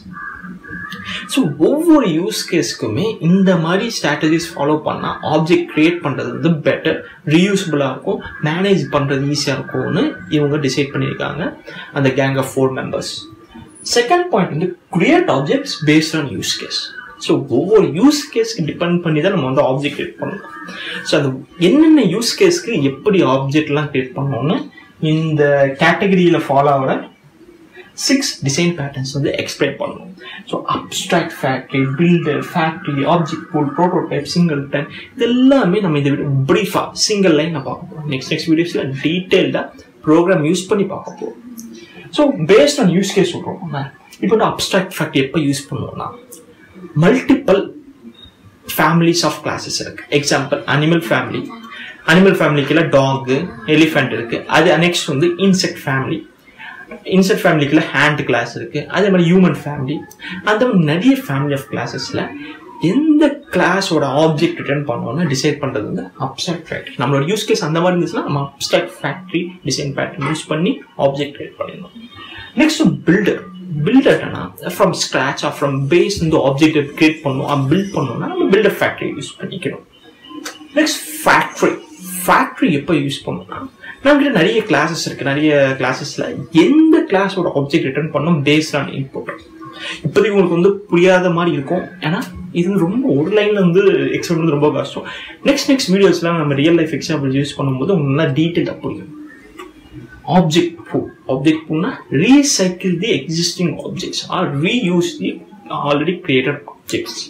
ஸோ ஒவ்வொரு யூஸ் கேஸ்க்குமே இந்த மாதிரி ஸ்ட்ராட்டஜிஸ் ஃபாலோ பண்ணால் ஆப்ஜெக்ட் கிரியேட் பண்ணுறது வந்து பெட்டர் ரீயூசபிளாக இருக்கும் மேனேஜ் பண்ணுறது ஈஸியாக இருக்கும்னு இவங்க டிசைட் பண்ணியிருக்காங்க அந்த gang of four members second point வந்து create objects based on use case so ஒவ்வொரு யூஸ் கேஸ்க்கு டிபெண்ட் பண்ணி தான் நம்ம வந்து ஆப்ஜெக்ட் கிரியேட் பண்ணணும் ஸோ அது என்னென்ன யூஸ் கேஸ்க்கு எப்படி ஆப்ஜெக்ட்லாம் கிரியேட் பண்ணணும்னு இந்த கேட்டகரியில் ஃபாலோ ஆகிற சிக்ஸ் டிசைன் பேட்டர்ன்ஸ் வந்து எக்ஸ்பிளைன் பண்ணணும் so abstract factory builder factory object pool prototype singleton இது எல்லாமே நம்ம இந்த வீடியோ ப்ரீஃபாக சிங்கிள் லைன் நான் பார்க்க போகிறோம் நெக்ஸ்ட் நெக்ஸ்ட் வீடியோஸில் டீட்டெயில்டாக ப்ரோக்ராம் யூஸ் பண்ணி பார்க்க போகிறோம் so based on use case சொல்கிறோம் இப்போ வந்து அப்ட்ராக்ட் ஃபேக்ட் எப்போ யூஸ் பண்ணுவோம்னா மல்டிபிள் ஃபேமிலிஸ் ஆஃப் கிளாஸஸ் இருக்கு எக்ஸாம்பிள் அனிமல் ஃபேமிலி அனிமல் ஃபேமிலிக்குள்ள டாக் எலிஃபென்ட் இருக்கு அது நெக்ஸ்ட் வந்து இன்செக்ட் ஃபேமிலி இன்செக்ட் ஃபேமிலிக்குள்ள ஹேண்ட் கிளாஸ் இருக்கு அதே மாதிரி ஹியூமன் ஃபேமிலி அந்த மாதிரி நிறைய ஃபேமிலி ஆஃப் கிளாஸஸ்ல எந்த கிளாஸோட ஆப்ஜெக்ட் ரிட்டர்ன் பண்ணோம்னு டிசைட் பண்றது வந்து அப்சாக்ட் ஃபேக்டரி நம்மளோட யூஸ் கேஸ் அந்த மாதிரி இருந்துச்சுன்னா நம்ம abstract factory design pattern use பண்ணி ஆப்ஜெக்ட் கிரியேட் பண்ணிடணும் நெக்ஸ்ட் பில்டர் பில்டர்னா from scratch or from base இந்த ஆப்ஜெக்ட் கிரியேட் பண்ணணும் பில்ட் பண்ணணும்னா நம்ம பில்டர் ஃபேக்டரி யூஸ் பண்ணிக்கணும் நெக்ஸ்ட் ஃபேக்ட்ரி ஃபேக்ட்ரி எப்போ யூஸ் பண்ணணும்னா நம்மகிட்ட நிறைய கிளாஸஸ் இருக்கு நிறைய கிளாஸஸ்ல எந்த கிளாஸோட ஆப்ஜெக்ட் ரிட்டர்ன் பண்ணும் பேஸ்ட் ஆன் இன்புட் இப்போதைக்கு உங்களுக்கு வந்து புரியாத மாதிரி இருக்கும் ஏன்னா இது வந்து ரொம்ப ஒரு லைன்ல வந்து எக்ஸ்பிளைன் பண்ணது ரொம்ப கஷ்டம் நெக்ஸ்ட் நெக்ஸ்ட் வீடியோஸ்லாம் நம்ம ரியல் லைஃப் எக்ஸாம்பிள் யூஸ் பண்ணும்போது உங்களுக்கு நல்லா டீட்டெயிலாக புரியும் ஆப்ஜெக்ட் பூ ஆப்ஜெக்ட் பூனா recycle the existing objects or reuse the already created objects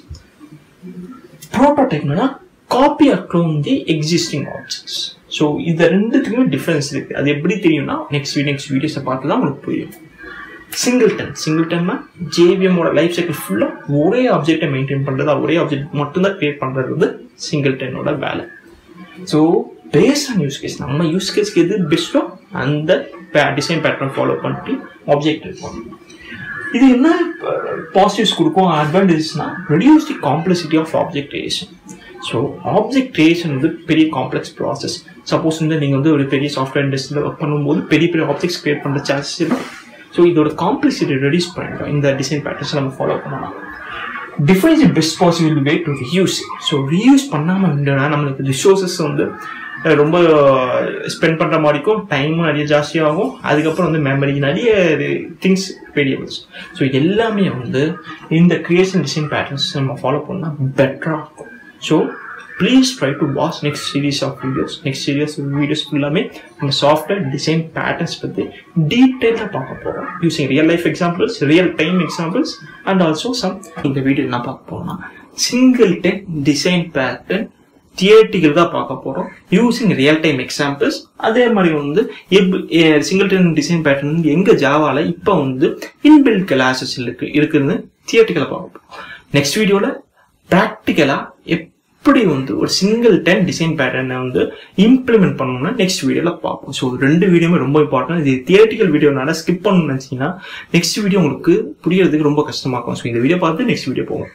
ப்ரோட்டோடைப்னா copy or clone the existing objects so இந்த ரெண்டுத்துக்குமே டிஃப்ரென்ஸ் இருக்கு அது எப்படி தெரியும்னா நெக்ஸ்ட் நெக்ஸ்ட் வீடியோஸை பார்த்து தான் உங்களுக்கு புரியும் சிங்கிள்டன் சிங்கிள்டன்னா ஜேவிஎம்மோட லைஃப் சைக்கிள் ஃபுல்லாக ஒரே ஆப்ஜெக்டை மெயின்டைன் பண்ணுறது ஒரே ஆப்ஜெக்ட் மட்டும்தான் கிரியேட் பண்ணுறது வந்து சிங்கிள்டனோட வேலை so based on use case நம்ம யூஸ் கேஸ்க்கு எது பெஸ்ட்டோ அந்த டிசைன் பேட்டர்ன் ஃபாலோ பண்ணிட்டு ஆப்ஜெக்ட் இருக்கும் இது என்ன பாசிட்டிவ்ஸ் கொடுக்கும் அட்வான்டேஜஸ்னா reduce the complexity of object creation so object creation வந்து பெரிய காம்ப்ளெக்ஸ் ப்ராசஸ் சப்போஸ் வந்து நீங்கள் வந்து ஒரு பெரிய சாஃப்ட்வேர் இண்டஸ்ட்ரியில் ஒர்க் பண்ணும்போது பெரிய பெரிய ஆப்ஜெக்ட்ஸ் கிரியேட் பண்ணுற சான்சஸ் இருக்கும் ஸோ இதோட காம்ப்ளெக்சிட்டி ரெடியூஸ் பண்ணிடும் இந்த டிசைன் பேட்டர்ன்ஸ் நம்ம ஃபாலோ பண்ணலாம் defines the best possible way to reuse so reuse பண்ணாமல் இருந்தோம்னா நம்மளுக்கு ரிசோர்ஸஸ் வந்து ரொம்ப ஸ்பெண்ட் பண்ணுற மாதிரிக்கும் டைமும் நிறைய ஜாஸ்தியாகும் அதுக்கப்புறம் வந்து மெமரி நிறைய திங்ஸ் வேரியபிள்ஸ் ஸோ எல்லாமே வந்து இந்த கிரியேஷன் டிசைன் பேட்டர்ன்ஸ் நம்ம ஃபாலோ பண்ணால் பெட்டராக இருக்கும் so please try to watch next series of videos next series videos ஃபுல்லாமே நம்ம சாஃப்ட்வேர் டிசைன் பேட்டர்ன்ஸ் பற்றி டீட்டெயிலாக பார்க்க போகிறோம் using real life examples real time examples and also some இந்த வீடியோ என்ன பார்க்க போகிறோம்னா singleton design pattern theoretical தான் பார்க்க போகிறோம் யூஸிங் ரியல் டைம் எக்ஸாம்பிள்ஸ் அதே மாதிரி வந்து எப் சிங்கிள் டென் டிசைன் பேட்டர்ன் எங்க ஜாவால இப்போ வந்து இன்பில்ட் கிளாஸஸ் இருக்கு இருக்குன்னு தியேட்டிக்கலாக பார்க்க போகிறோம் நெக்ஸ்ட் வீடியோவில் ப்ராக்டிக்கலாக எப்படி வந்து ஒரு சிங்கிள் டென் டிசைன் பேட்டர்னை வந்து இம்ப்ளிமெண்ட் பண்ணணும்னா நெக்ஸ்ட் வீடியோவில் பார்ப்போம் ஸோ ரெண்டு வீடியோமே ரொம்ப இம்பார்ட்டன்ட் இது தியேட்டிக்கல் வீடியோனால ஸ்கிப் பண்ணணும்னு நினச்சிங்கன்னா நெக்ஸ்ட் வீடியோ உங்களுக்கு புரியறதுக்கு ரொம்ப கஷ்டமாக இருக்கும் ஸோ இந்த வீடியோ பார்த்து நெக்ஸ்ட் வீடியோ போகும்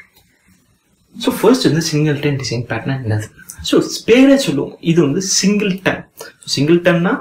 ஸோ ஃபர்ஸ்ட் வந்து சிங்கிள் டென் டிசைன் பேட்டர்னா என்னது ஸோ பேரே சொல்லுவோம் இது வந்து சிங்கிள் டன் சிங்கிள் டன்னா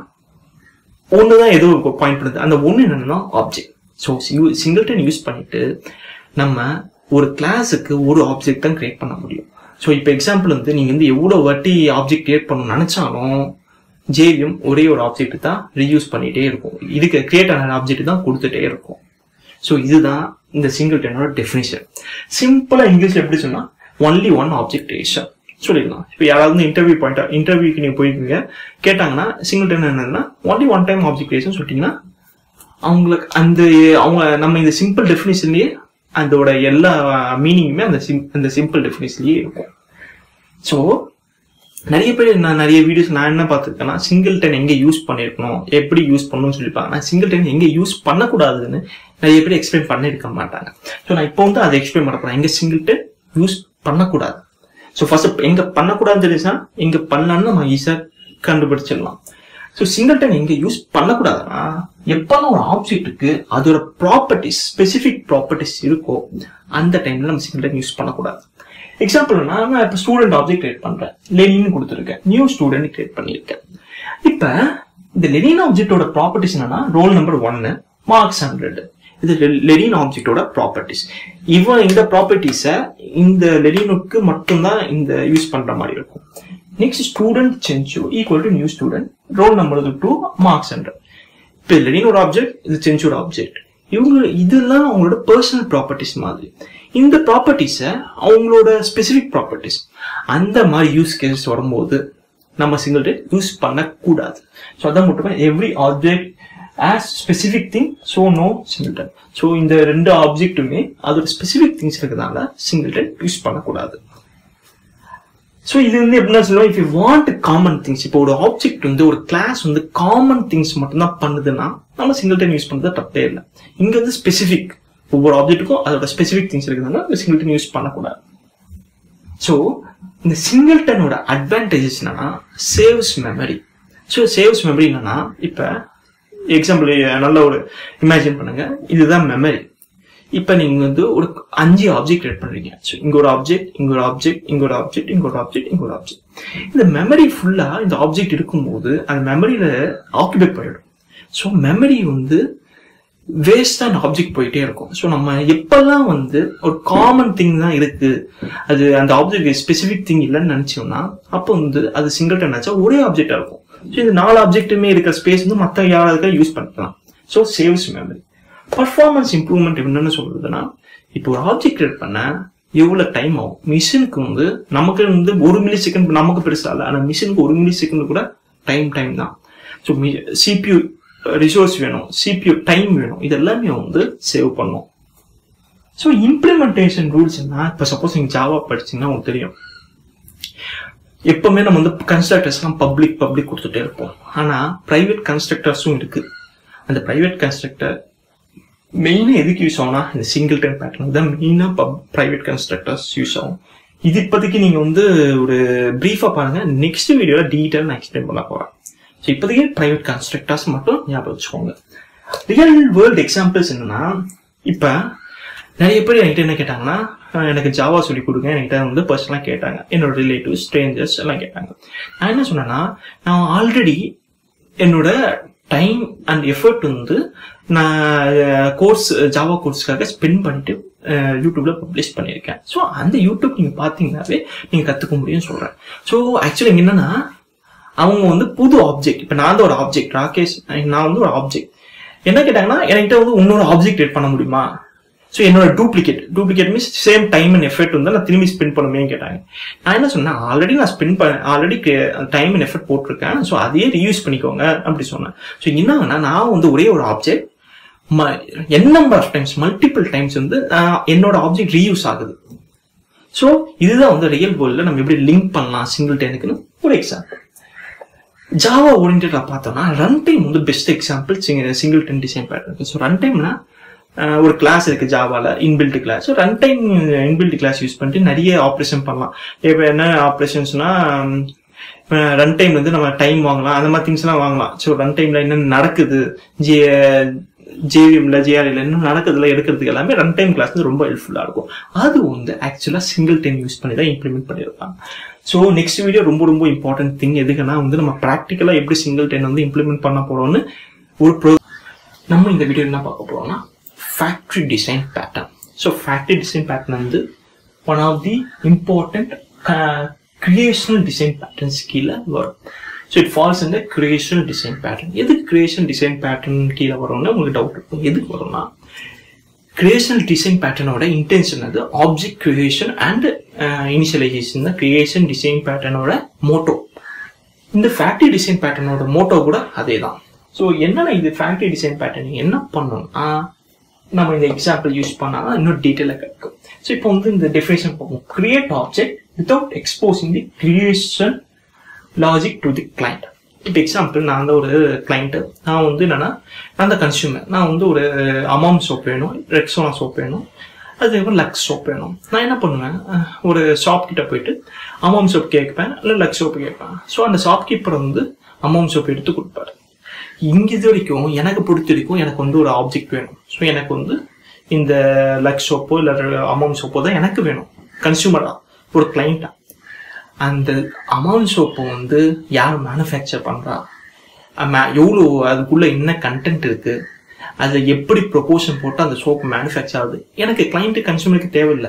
ஒன்று தான் ஏதோ பாயிண்ட் பண்ணுது அந்த ஒன்று என்னன்னா object so singleton use பண்ணிட்டு நம்ம ஒரு கிளாஸுக்கு ஒரு ஆப்ஜெக்ட் தான் கிரியேட் பண்ண முடியும் ஸோ இப்போ எக்ஸாம்பிள் வந்து நீங்கள் வந்து எவ்வளோ வாட்டி ஆப்ஜெக்ட் கிரியேட் பண்ணணும்னு நினச்சாலும் ஜேவிஎம் ஒரே ஒரு ஆப்ஜெக்ட் தான் ரீயூஸ் பண்ணிகிட்டே இருக்கும் இதுக்கு கிரியேட் ஆன ஆப்ஜெக்ட் தான் கொடுத்துட்டே இருக்கும் ஸோ இதுதான் இந்த சிங்கிள் டென்னோட டெஃபினிஷன் சிம்பிளாக இங்கிலீஷில் எப்படி சொன்னால் ஒன்லி ஒன் ஆப்ஜெக்ட் கிரியேஷன் சொல்லிடலாம் இப்போ யாராவது இன்டர்வியூ பாயிண்ட் இன்டர்வியூக்கு நீங்கள் போயிருக்கீங்க கேட்டாங்கன்னா சிங்கிள் டென் என்னன்னா only one time object creation சொல்லிட்டீங்கன்னா அவங்களுக்கு அந்த அவங்க நம்ம இந்த சிம்பிள் டெஃபினிஷன்லேயே அதோட எல்லா மீனிங்குமே அந்த சிம் அந்த சிம்பிள் டெஃபினிஷன்லேயே இருக்கும் ஸோ நிறைய பேர் நான் நிறைய வீடியோஸ் நான் என்ன பார்த்துருக்கேன்னா சிங்கிள் டென் எங்கே யூஸ் பண்ணியிருக்கணும் எப்படி யூஸ் பண்ணணும்னு சொல்லிப்பாங்க நான் சிங்கிள் டென் எங்கே யூஸ் பண்ணக்கூடாதுன்னு நிறைய பேர் எக்ஸ்பிளைன் பண்ணியிருக்க மாட்டாங்க ஸோ நான் இப்போ வந்து அதை எக்ஸ்பிளைன் பண்ண போகிறேன் எங்கே சிங்கிள் டென் யூஸ் பண்ணக்கூடாது ஸோ ஃபர்ஸ்ட் எங்கே பண்ணக்கூடாதுன்னு தெரிஞ்சுன்னா எங்கே பண்ணலான்னு நம்ம ஈஸியாக கண்டுபிடிச்சிடலாம் ஸோ சிங்கிள்டன் எங்க யூஸ் பண்ணக்கூடாதுன்னா எப்போல்லாம் ஒரு ஆப்ஜெக்ட்டுக்கு அதோட ப்ராப்பர்ட்டிஸ் ஸ்பெசிஃபிக் ப்ராப்பர்ட்டிஸ் இருக்கோ அந்த டைம்ல நம்ம சிங்கிள்டன் யூஸ் பண்ணக்கூடாது எக்ஸாம்பிள் நான் இப்போ ஸ்டூடெண்ட் ஆப்ஜெக்ட் கிரியேட் பண்றேன் லெனின் கொடுத்துருக்கேன் நியூ ஸ்டூடெண்ட் கிரியேட் பண்ணியிருக்கேன் இப்போ இந்த லெனின் ஆப்ஜெக்டோட ப்ராப்பர்ட்டிஸ் என்னன்னா ரோல் நம்பர் ஒன்னு மார்க்ஸ் ஹண்ட்ரட் இது லெனின் ஆப்ஜெக்டோட ப்ராப்பர்ட்டிஸ் இவன் இந்த ப்ராப்பர்ட்டிஸை இந்த லெனினுக்கு மட்டும்தான் இந்த யூஸ் பண்ற மாதிரி இருக்கும் நெக்ஸ்ட் ஸ்டூடெண்ட் சென்ச்சு equal to new student roll number two marks hundred இப்போ லெனின் ஒரு ஆப்ஜெக்ட் இது சென்ச்சூர் ஆப்ஜெக்ட் இவங்க இதெல்லாம் அவங்களோட பர்சனல் ப்ராப்பர்ட்டிஸ் மாதிரி இந்த ப்ராப்பர்ட்டிஸை அவங்களோட ஸ்பெசிஃபிக் ப்ராப்பர்ட்டிஸ் அந்த மாதிரி யூஸ் கேசஸ் வரும்போது நம்ம சிங்கிள் டேட் யூஸ் பண்ணக்கூடாது ஸோ அதான் மட்டுமே every object as specific thing so no singleton so இந்த ரெண்டு ஆப்ஜெக்ட்டுமே அதோட ஸ்பெசிஃபிக் திங்ஸ் இருக்கிறதால சிங்கிள்டன் யூஸ் பண்ணக்கூடாது ஸோ இது வந்து எப்படின்னா சொல்லுவோம் if you want common things இப்போ ஒரு ஆப்ஜெக்ட் வந்து ஒரு கிளாஸ் வந்து காமன் திங்ஸ் மட்டும்தான் பண்ணுதுன்னா நம்ம சிங்கிள் டைம் யூஸ் பண்ணுறது தப்பே இல்லை இங்கே வந்து ஸ்பெசிஃபிக் ஒவ்வொரு ஆப்ஜெக்ட்டுக்கும் அதோட ஸ்பெசிஃபிக் திங்ஸ் இருக்குதுன்னா இந்த சிங்கிள்டன் யூஸ் பண்ணக்கூடாது ஸோ இந்த சிங்கிள்டனோட அட்வான்டேஜஸ் என்னன்னா saves memory so saves memory என்னன்னா இப்போ எக்ஸாம்பிள் நல்ல ஒரு இமேஜின் பண்ணுங்க இதுதான் மெமரி இப்போ நீங்க வந்து ஒரு அஞ்சு ஆப்ஜெக்ட் கிரியேட் பண்றீங்க ஸோ இங்க ஒரு ஆப்ஜெக்ட் இங்க ஒரு ஆப்ஜெக்ட் இங்க ஒரு ஆப்ஜெக்ட் இங்க ஒரு ஆப்ஜெக்ட் இங்க ஒரு ஆப்ஜெக்ட் இந்த மெமரி ஃபுல்லா இந்த ஆப்ஜெக்ட் இருக்கும்போது அந்த மெமரியில ஆக்குபை பண்ணிடும் ஸோ மெமரி வந்து வேஸ்டான ஆப்ஜெக்ட் போயிட்டே இருக்கும் ஸோ நம்ம எப்பெல்லாம் வந்து ஒரு காமன் திங் தான் இருக்கு அது அந்த ஆப்ஜெக்ட் ஸ்பெசிஃபிக் திங் இல்லைன்னு நினைச்சோம்னா அப்போ வந்து அது சிங்கிள் டன் ஆச்சா ஒரே ஆப்ஜெக்டா இருக்கும் ஸோ இந்த நாலு ஆப்ஜெக்ட்டுமே இருக்கிற ஸ்பேஸ் வந்து மற்ற யாராவது யூஸ் பண்ணிக்கலாம் so saves memory performance improvement என்னன்னு சொல்றதுன்னா இப்போ ஒரு ஆப்ஜெக்ட் கிரியேட் பண்ண எவ்வளவு டைம் ஆகும் மிஷினுக்கு வந்து நமக்கு வந்து ஒரு மில்லி செகண்ட் நமக்கு பெருசா இல்லை ஆனால் மிஷினுக்கு ஒரு மில்லி செகண்ட் கூட டைம் டைம் தான் ஸோ சிபியூ ரிசோர்ஸ் வேணும் சிபியூ டைம் வேணும் இது எல்லாமே வந்து சேவ் பண்ணும் ஸோ இம்ப்ளிமெண்டேஷன் ரூல்ஸ் என்ன இப்போ சப்போஸ் நீங்கள் ஜாவா படிச்சீங்கன்னா உங்களுக்கு தெரியும் எப்பவுமே நம்ம வந்து கன்ஸ்ட்ரக்டர்ஸ்லாம் பப்ளிக் பப்ளிக் கொடுத்துட்டே இருப்போம் ஆனால் ப்ரைவேட் கன்ஸ்ட்ரக்டர்ஸும் இருக்கு அந்த ப்ரைவேட் கன்ஸ்ட்ரக்டர் மெயினாக எதுக்கு யூஸ் ஆகும்னா இந்த சிங்கிள் டைம் பேட்டர்ன் தான் மெயினாக பப் ப்ரைவேட் கன்ஸ்ட்ரக்டர்ஸ் யூஸ் ஆகும் இது இப்போதைக்கு நீங்கள் வந்து ஒரு ப்ரீஃபாக பாருங்க நெக்ஸ்ட் வீடியோவில் டீட்டெயில் நான் எக்ஸ்பிளைன் பண்ண போகிறேன் ஸோ இப்போதைக்கு ப்ரைவேட் கன்ஸ்ட்ரக்டர்ஸ் மட்டும் ஞாபகம் வச்சுக்கோங்க ரியல் வேர்ல்டு எக்ஸாம்பிள்ஸ் என்னன்னா இப்போ நிறைய பேர் என்கிட்ட என்ன கேட்டாங்கன்னா அஹ் எனக்கு ஜாவா சொல்லி கொடுங்க என்கிட்ட வந்து பர்சனலாக கேட்டாங்க என்னோட ரிலேட்டிவ் ஸ்ட்ரேஞ்சர்ஸ் எல்லாம் கேட்டாங்க நான் என்ன சொன்னேன்னா நான் ஆல்ரெடி என்னோட டைம் அண்ட் எஃபர்ட் வந்து நான் கோர்ஸ் ஜாவா கோர்ஸ்க்காக ஸ்பெண்ட் பண்ணிட்டு அஹ், யூடியூப்ல பப்ளிஷ் பண்ணியிருக்கேன் ஸோ அந்த யூடியூப் நீங்க பாத்தீங்கன்னாவே நீங்க கத்துக்க முடியும்னு சொல்றேன் ஸோ ஆக்சுவலி இங்க என்னன்னா அவங்க வந்து புது ஆப்ஜெக்ட் இப்போ நான் தான் ஒரு ஆப்ஜெக்ட் ராகேஷ் நான் வந்து ஒரு ஆப்ஜெக்ட் என்ன கேட்டாங்கன்னா என்கிட்ட வந்து இன்னொரு ஆப்ஜெக்ட் கிரியேட் பண்ண முடியுமா ஸோ என்னோட duplicate duplicate means same time and effort வந்து நான் திரும்பி ஸ்பெண்ட் பண்ணுமே கேட்டாங்க நான் என்ன சொன்னேன் ஆல்ரெடி நான் ஸ்பெண்ட் பண்ண ஆல்ரெடி டைம் அண்ட் எஃபர்ட் போட்டிருக்கேன் ஸோ அதையே ரீயூஸ் பண்ணிக்கோங்க அப்படி சொன்னேன் ஸோ என்னங்கன்னா நான் வந்து ஒரே ஒரு ஆப்ஜெக்ட் என் number of times multiple times வந்து நான் என்னோட ஆப்ஜெக்ட் ரீயூஸ் ஆகுது ஸோ இதுதான் வந்து ரியல் வேர்ல்டில் நம்ம எப்படி லிங்க் பண்ணலாம் சிங்கிள் டெனுக்குன்னு ஒரு எக்ஸாம்பிள் ஜாவா ஓரியன்டா பார்த்தோம்னா ரன் டைம் வந்து best example singleton design pattern so run டைம்னா ஒரு கிளாஸ் இருக்கு ஜாவால inbuilt class so run time inbuilt class use பண்ணிட்டு நிறைய ஆப்ரேஷன் பண்ணலாம் இப்போ என்ன ஆப்ரேஷன்ஸ்னா ரன் டைம் வந்து நம்ம டைம் வாங்கலாம் அந்த மாதிரி திங்ஸ் எல்லாம் வாங்கலாம் ஸோ ரன் டைம்ல என்ன நடக்குது ஜே ஜேவிஎம்ல ஜேஆர்ல என்ன நடக்குதுல எடுக்கிறதுக்கு எல்லாமே ரன் டைம் கிளாஸ் வந்து ரொம்ப ஹெல்ப்ஃபுல்லா இருக்கும் அது வந்து ஆக்சுவலா சிங்கிள் டைம் யூஸ் பண்ணி தான் இம்ப்ளிமெண்ட் பண்ணியிருப்பாங்க ஸோ நெக்ஸ்ட் வீடியோ ரொம்ப ரொம்ப இம்பார்ட்டன்ட் திங் எதுக்குன்னா வந்து நம்ம ப்ராக்டிக்கலா எப்படி சிங்கிள் டைம் வந்து இம்ப்ளிமெண்ட் பண்ண போறோம்னு ஒரு ப்ரோ நம்ம இந்த வீடியோ என்ன பார்க்க போறோம்னா factory design pattern so factory design pattern வந்து one of the important creational design patterns கீழே வரும் ஸோ இட் ஃபால்ஸ் இந்த கிரியேஷனல் டிசைன் பேட்டர்ன் எதுக்கு கிரியேஷன் டிசைன் பேட்டர்ன் கீழே வரும்னு உங்களுக்கு டவுட் இருக்கும் எதுக்கு வரும்னா கிரியேஷனல் டிசைன் பேட்டர்னோட இன்டென்ஷன் அது ஆப்ஜெக்ட் கிரியேஷன் அண்ட் இனிஷியலைசேஷன் தான் கிரியேஷன் டிசைன் பேட்டர்னோட மோட்டோ இந்த ஃபேக்டரி டிசைன் பேட்டர்னோட மோட்டோ கூட அதே தான் ஸோ என்னன்னா இது ஃபேக்டரி டிசைன் பேட்டர்ன் என்ன பண்ணணும்னா நம்ம இந்த எக்ஸாம்பிள் யூஸ் பண்ணால் இன்னும் டீட்டெயிலாக கிடைக்கும் ஸோ இப்போ வந்து இந்த டெஃபினேஷன் பார்ப்போம் create object without exposing the creation logic to the client இப்போ எக்ஸாம்பிள் நான் வந்து ஒரு கிளைண்ட்டு நான் வந்து என்னன்னா நான் தான் கன்சியூமர் நான் வந்து ஒரு அமாம் சோப் வேணும் ரெக்ஸோனா சோப் வேணும் அதுக்கப்புறம் லக்ஸ் சோப் வேணும் நான் என்ன பண்ணுவேன் அஹ், ஒரு ஷாப் கிட்ட போயிட்டு அமாம் சோப் கேட்பேன் இல்லை லக்ஸ் சோப்பு கேட்பேன் ஸோ அந்த ஷாப் கீப்பர் வந்து அமாம் சோப் எடுத்து கொடுப்பாரு இங்க இது வரைக்கும் எனக்கு பொறுத்த வரைக்கும் எனக்கு வந்து ஒரு ஆப்ஜெக்ட் வேணும் ஸோ எனக்கு வந்து இந்த லக்ஸ் சோப்போ இல்லை அமாம் சோப்போ தான் எனக்கு வேணும் கன்சியூமரா ஒரு கிளைண்டா அந்த அமௌண்ட் சோப்பை வந்து யார் மேனுஃபேக்சர் பண்றா அம்ம- எவ்வளோ அதுக்குள்ள என்ன கண்டென்ட் இருக்கு அது எப்படி ப்ரொபோஷன் போட்டு அந்த சோப் மேனுஃபேக்சர் ஆகுது எனக்கு கிளைண்ட்டு கன்சூமருக்கு தேவையில்லை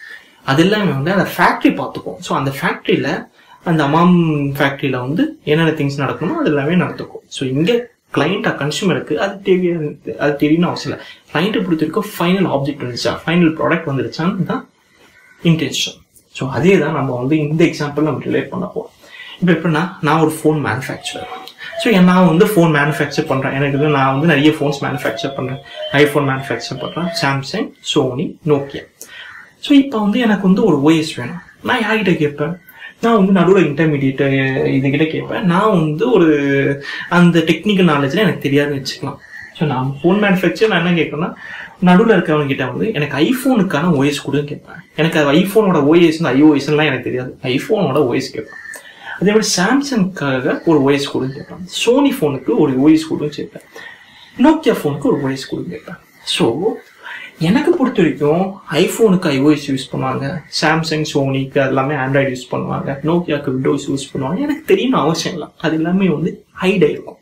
அது எல்லாமே வந்து அந்த ஃபேக்ட்ரி பார்த்துக்கும் ஸோ அந்த ஃபேக்ட்ரியில அந்த அமாம் ஃபேக்ட்ரியில வந்து என்னென்ன திங்ஸ் நடக்கணுமோ அது எல்லாமே நடத்துக்கும் ஸோ இங்கே கிளைண்ட்டா கன்சூமருக்கு அது தெரியாது அது தெரியணும் அவசியம் இல்லை கிளைண்ட்டை பொறுத்த வரைக்கும் ஃபைனல் ஆப்ஜெக்ட் வந்துச்சா ஃபைனல் ப்ராடக்ட் வந்துருச்சான்னு தான் இன்டென்ஷன் ஸோ அதே தான் நம்ம வந்து இந்த எக்ஸாம்பிள் நம்ம ரிலேட் பண்ண போகிறோம் இப்போ எப்படின்னா நான் ஒரு ஃபோன் மேனுஃபேக்சரர் ஸோ நான் வந்து ஃபோன் மேனுஃபேக்சர் பண்ணுறேன் எனக்கு வந்து நான் வந்து நிறைய ஃபோன்ஸ் மேனுஃபேக்சர் பண்ணுறேன் ஐஃபோன் மேனுஃபேக்சர் பண்ணுறேன் சாம்சங் சோனி நோக்கியா ஸோ இப்போ வந்து எனக்கு வந்து ஒரு ஓஎஸ் வேணும் நான் யார்கிட்ட கேட்பேன் நான் வந்து நடுவில் இன்டர்மீடியட் இதுகிட்ட கேட்பேன் நான் வந்து ஒரு அந்த டெக்னிக்கல் நாலேஜ்ல எனக்கு தெரியாதுன்னு வச்சுக்கலாம் ஸோ நான் ஃபோன் மேனுஃபேக்சர் நான் என்ன கேட்கறேன்னா நடுவில் இருக்கவங்க கிட்ட வந்து எனக்கு ஐஃபோனுக்கான ஓஎஸ் கொடுன்னு கேட்பேன் எனக்கு அது ஐஃபோனோட ஓஎஸ் ஐஓஎஸ்லாம் எனக்கு தெரியாது ஐஃபோனோட ஓஎஸ் கேட்பேன் அதே மாதிரி சாம்சங்காக ஒரு ஓஎஸ் கொடுன்னு கேட்பேன் சோனி ஃபோனுக்கு ஒரு ஓஎஸ் கொடுன்னு கேட்பேன் நோக்கியா ஃபோனுக்கு ஒரு ஓஎஸ் கொடுன்னு கேட்பேன் ஸோ எனக்கு பொறுத்த வரைக்கும் ஐஃபோனுக்கு ஐஓஎஸ் யூஸ் பண்ணுவாங்க சாம்சங் சோனிக்கு அது எல்லாமே ஆண்ட்ராய்டு யூஸ் பண்ணுவாங்க நோக்கியாவுக்கு விண்டோஸ் யூஸ் பண்ணுவாங்க எனக்கு தெரியணும் அவசியம் இல்லை அது எல்லாமே வந்து ஹைடாக இருக்கும்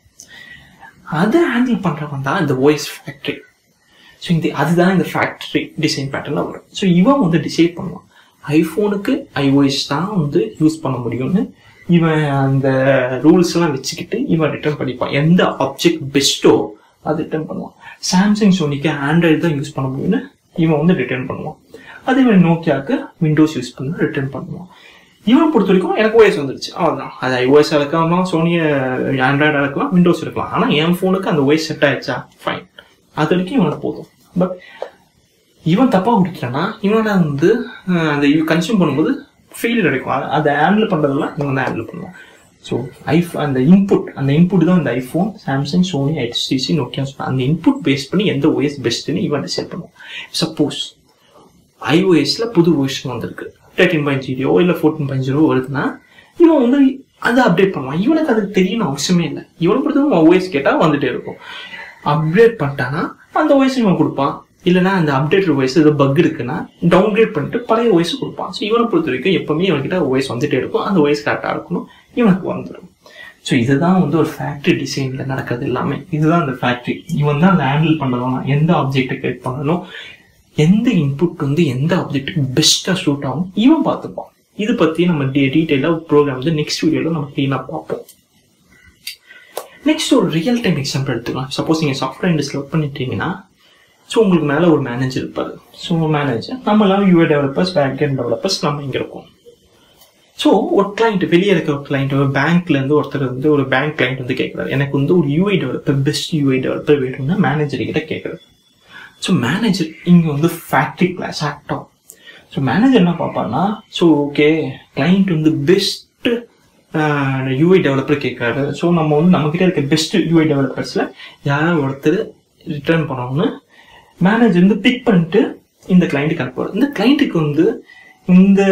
அதை ஹேண்டில் பண்ணுறவன் தான் இந்த ஓஎஸ் ஃபேக்ட்ரி ஸோ இந்த அதுதான் இந்த ஃபேக்ட்ரி டிசைன் பேட்டர்னில் வரும் ஸோ இவன் வந்து டிசைட் பண்ணுவான் ஐஃபோனுக்கு ஐஓஎஸ் தான் வந்து யூஸ் பண்ண முடியும்னு இவன் அந்த ரூல்ஸ் எல்லாம் வச்சுக்கிட்டு இவன் ரிட்டர்ன் பண்ணிப்பான் எந்த ஆப்ஜெக்ட் பெஸ்ட்டோ அது ரிட்டர்ன் பண்ணுவான் சாம்சங் சோனிக்கு ஆண்ட்ராய்டு தான் யூஸ் பண்ண முடியும்னு இவன் வந்து ரிட்டர்ன் பண்ணுவான் அதே மாதிரி நோக்கியாவுக்கு விண்டோஸ் யூஸ் பண்ண ரிட்டர்ன் பண்ணுவான் இவன் பொறுத்த வரைக்கும் எனக்கு ஓஎஸ் வந்துருச்சு அவ்வளோதான் அது ஐஓஎஸ் இருக்கலாம் சோனிய ஆண்ட்ராய்டாக இருக்கலாம் விண்டோஸ் இருக்கலாம் ஆனால் என் ஃபோனுக்கு அந்த ஓஎஸ் செட் ஆயிடுச்சா ஃபைன் அது வரைக்கும் இவனுக்கு போதும் பட் இவன் தப்பாக கொடுத்துட்டானா இவனோட வந்து அஹ், அந்த கன்சியூம் பண்ணும்போது ஃபெயிலியர் கிடைக்கும் அ- அதை ஹேண்டில் பண்ணுறதெல்லாம் இவன் தான் ஹேண்டில் பண்ணுவான் ஸோ ஐஃப் அந்த இன்புட் அந்த இன்புட் தான் இந்த iPhone Samsung Sony HTC Nokia அந்த இன்புட் பேஸ் பண்ணி எந்த ஓஎஸ் பெஸ்ட்டுன்னு இவன் டிசைட் பண்ணுவான் சப்போஸ் ஐஓஎஸ்ல புது வெர்ஷன் வந்திருக்கு தேர்ட்டின் பாயிண்ட் ஜீரோ இல்லை ஃபோர்டீன் பாயிண்ட் ஜீரோ வருதுன்னா இவன் வந்து அதை அப்டேட் பண்ணுவான் இவனுக்கு அது தெரியணும் அவசியமே இல்லை இவனை பொறுத்தவரை ஓஎஸ் கேட்டால் வந்துட்டே இருக்கும் அப்டேட் பண்ணிட்டானா அந்த ஓஎஸ் இவன் கொடுப்பான் இல்லைன்னா அந்த அப்டேட் ஓஎஸ் ஏதோ பக் இருக்குன்னா டவுன்கிரேட் பண்ணிட்டு பழைய ஓஎஸ் கொடுப்பான் ஸோ இவனை பொறுத்த வரைக்கும் எப்பவுமே இவன்கிட்ட ஓஎஸ் வந்துட்டே இருக்கும் அந்த ஓஎஸ் கரெக்டாக இருக்கணும் இவனுக்கு வந்துடும் ஸோ இதுதான் வந்து ஒரு ஃபேக்ட்ரி டிசைன்ல நடக்கிறது எல்லாமே இதுதான் அந்த ஃபேக்ட்ரி இவன் தான் அதை ஹேண்டில் பண்ணணும் எந்த ஆப்ஜெக்டை கிரியேட் பண்ணணும் எந்த இன்புட் வந்து எந்த ஆப்ஜெக்ட்டுக்கு பெஸ்ட்டாக சூட் ஆகும் இவன் பார்த்துப்பான் இது பற்றி நம்ம டீ டீட்டெயிலாக ப்ரோக்ராம் வந்து நெக்ஸ்ட் வீடியோவில் நம்ம க்ளீனாக பார்ப்போம் நெக்ஸ்ட் ஒரு ரியல் டைம் எக்ஸாம்பிள் எடுத்துக்கலாம் சப்போஸ் நீங்கள் சாஃப்ட்வேர் இண்டஸ்ட்ரியில் ஒர்க் பண்ணிட்டீங்கன்னா ஸோ உங்களுக்கு மேலே ஒரு மேனேஜர் இருப்பார் ஸோ மேனேஜர் நம்மளாம் UI developers back end developers நம்ம இங்கே இருக்கோம் ஸோ ஒரு கிளைண்ட் வெளியே இருக்க ஒரு கிளைண்ட் ஒரு பேங்க்ல இருந்து ஒருத்தர் வந்து ஒரு பேங்க் கிளைண்ட் வந்து கேட்குறாரு எனக்கு வந்து ஒரு UI developer best UI developer வேணும்னா மேனேஜர் கிட்ட கேட்குறாரு ஸோ மேனேஜர் இங்கே வந்து ஃபேக்ட்ரி கிளாஸ் ஆக்டம் ஸோ மேனேஜர் என்ன பார்ப்பாருன்னா ஸோ ஓகே கிளைண்ட் வந்து பெஸ்ட்டு யூஐ டெவலப்பர் கேட்குறாரு ஸோ நம்ம வந்து நம்மக்கிட்ட இருக்க பெஸ்ட் யூஐ டெவலப்பர்ஸில் யாராவது ஒருத்தர் ரிட்டர்ன் பண்ணணும்னு மேனேஜர் வந்து பிக் பண்ணிட்டு இந்த கிளைண்ட்டுக்கு அனுப்புவார் இந்த கிளைண்ட்டுக்கு வந்து இந்த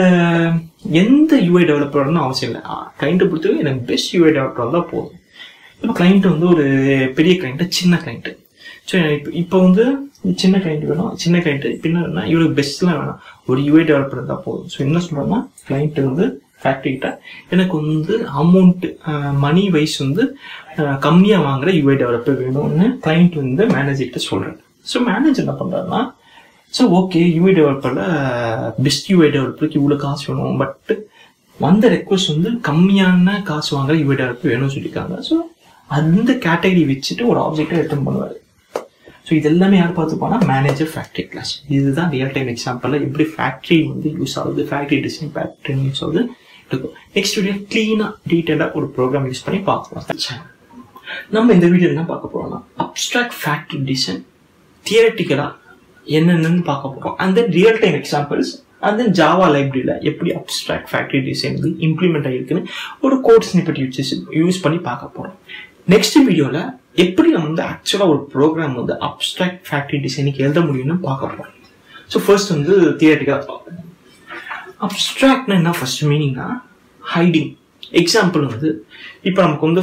எந்த யூஐ டெவலப்பர்னு அவசியம் இல்லை கிளைண்ட்டை பொறுத்தவரைக்கும் எனக்கு பெஸ்ட் யூஐ டெவலப்பர் வந்தால் போதும் இப்போ கிளைண்ட் வந்து ஒரு பெரிய கிளைண்ட்டு சின்ன கிளைண்ட்டு ஸோ இப்போ இப்போ வந்து சின்ன கிளைண்ட் வேணும் சின்ன கிளைண்ட்டு இப்போ என்ன இவருக்கு பெஸ்ட்லாம் வேணாம் ஒரு யூஐ டெவலப்பர் இருந்தால் போதும் ஸோ என்ன சொல்கிறேன்னா கிளைண்ட் வந்து ஃபேக்ட்ரிகிட்ட எனக்கு வந்து அமௌண்ட் மணி வைஸ் வந்து கம்மியாக வாங்குற யூஐ டெவலப்பர் வேணும்னு கிளைண்ட் வந்து மேனேஜர்கிட்ட சொல்கிறாரு ஸோ மேனேஜர் என்ன பண்ணுறாருன்னா ஸோ ஓகே யூஐ டெவலப்பரில் பெஸ்ட் யூஐ டெவலப்பருக்கு இவ்வளோ காசு வேணும் பட் வந்த ரெக்வஸ்ட் வந்து கம்மியான காசு வாங்குற யூஐ டெவலப்பர் வேணும்னு சொல்லியிருக்காங்க ஸோ அந்த கேட்டகரி வச்சுட்டு ஒரு ஆப்ஜெக்டை ரிட்டர்ன் பண்ணுவார் ஸோ இது எல்லாமே யார் பார்த்துப்பானா மேனேஜர் ஃபேக்ட்ரி கிளாஸ் இதுதான் ரியல் டைம் எக்ஸாம்பிளில் எப்படி ஃபேக்ட்ரி வந்து யூஸ் ஆகுது ஃபேக்ட்ரி டிசைன் பேட்டர்ன் யூஸ் ஆகுது இருக்கும் நெக்ஸ்ட் வீடியோ க்ளீனாக டீட்டெயிலாக ஒரு ப்ரோக்ராம் யூஸ் பண்ணி பார்க்கலாம் நம்ம இந்த வீடியோ என்ன பார்க்க போறோம்னா அப்ட்ராக்ட் ஃபேக்ட்ரி டிசைன் தியரட்டிக்கலாக என்னென்னு பார்க்க போகிறோம் and then real time examples and then Java லைப்ரரியில் எப்படி அப்ட்ராக்ட் ஃபேக்ட்ரி டிசைன் வந்து இம்ப்ளிமெண்ட் ஆகிருக்குன்னு ஒரு கோட் ஸ்னிப்பெட் யூஸ் யூஸ் பண்ணி பார்க்க போகிறோம் நெக்ஸ்ட் வீடியோவில் எப்படி நம்ம வந்து ஆக்சுவலாக ஒரு ப்ரோக்ராம் வந்து அப்ட்ராக்ட் ஃபேக்ட்ரி டிசைனுக்கு எழுத முடியும்னு பார்க்க போகிறோம் ஸோ ஃபர்ஸ்ட் வந்து தியரட்டிக்கலாக பார்ப்போம் அப்ட்ராக்ட்னா என்ன ஃபர்ஸ்ட் மீனிங்னா ஹைடிங் எக்ஸாம்பிள் வந்து இப்போ நமக்கு வந்து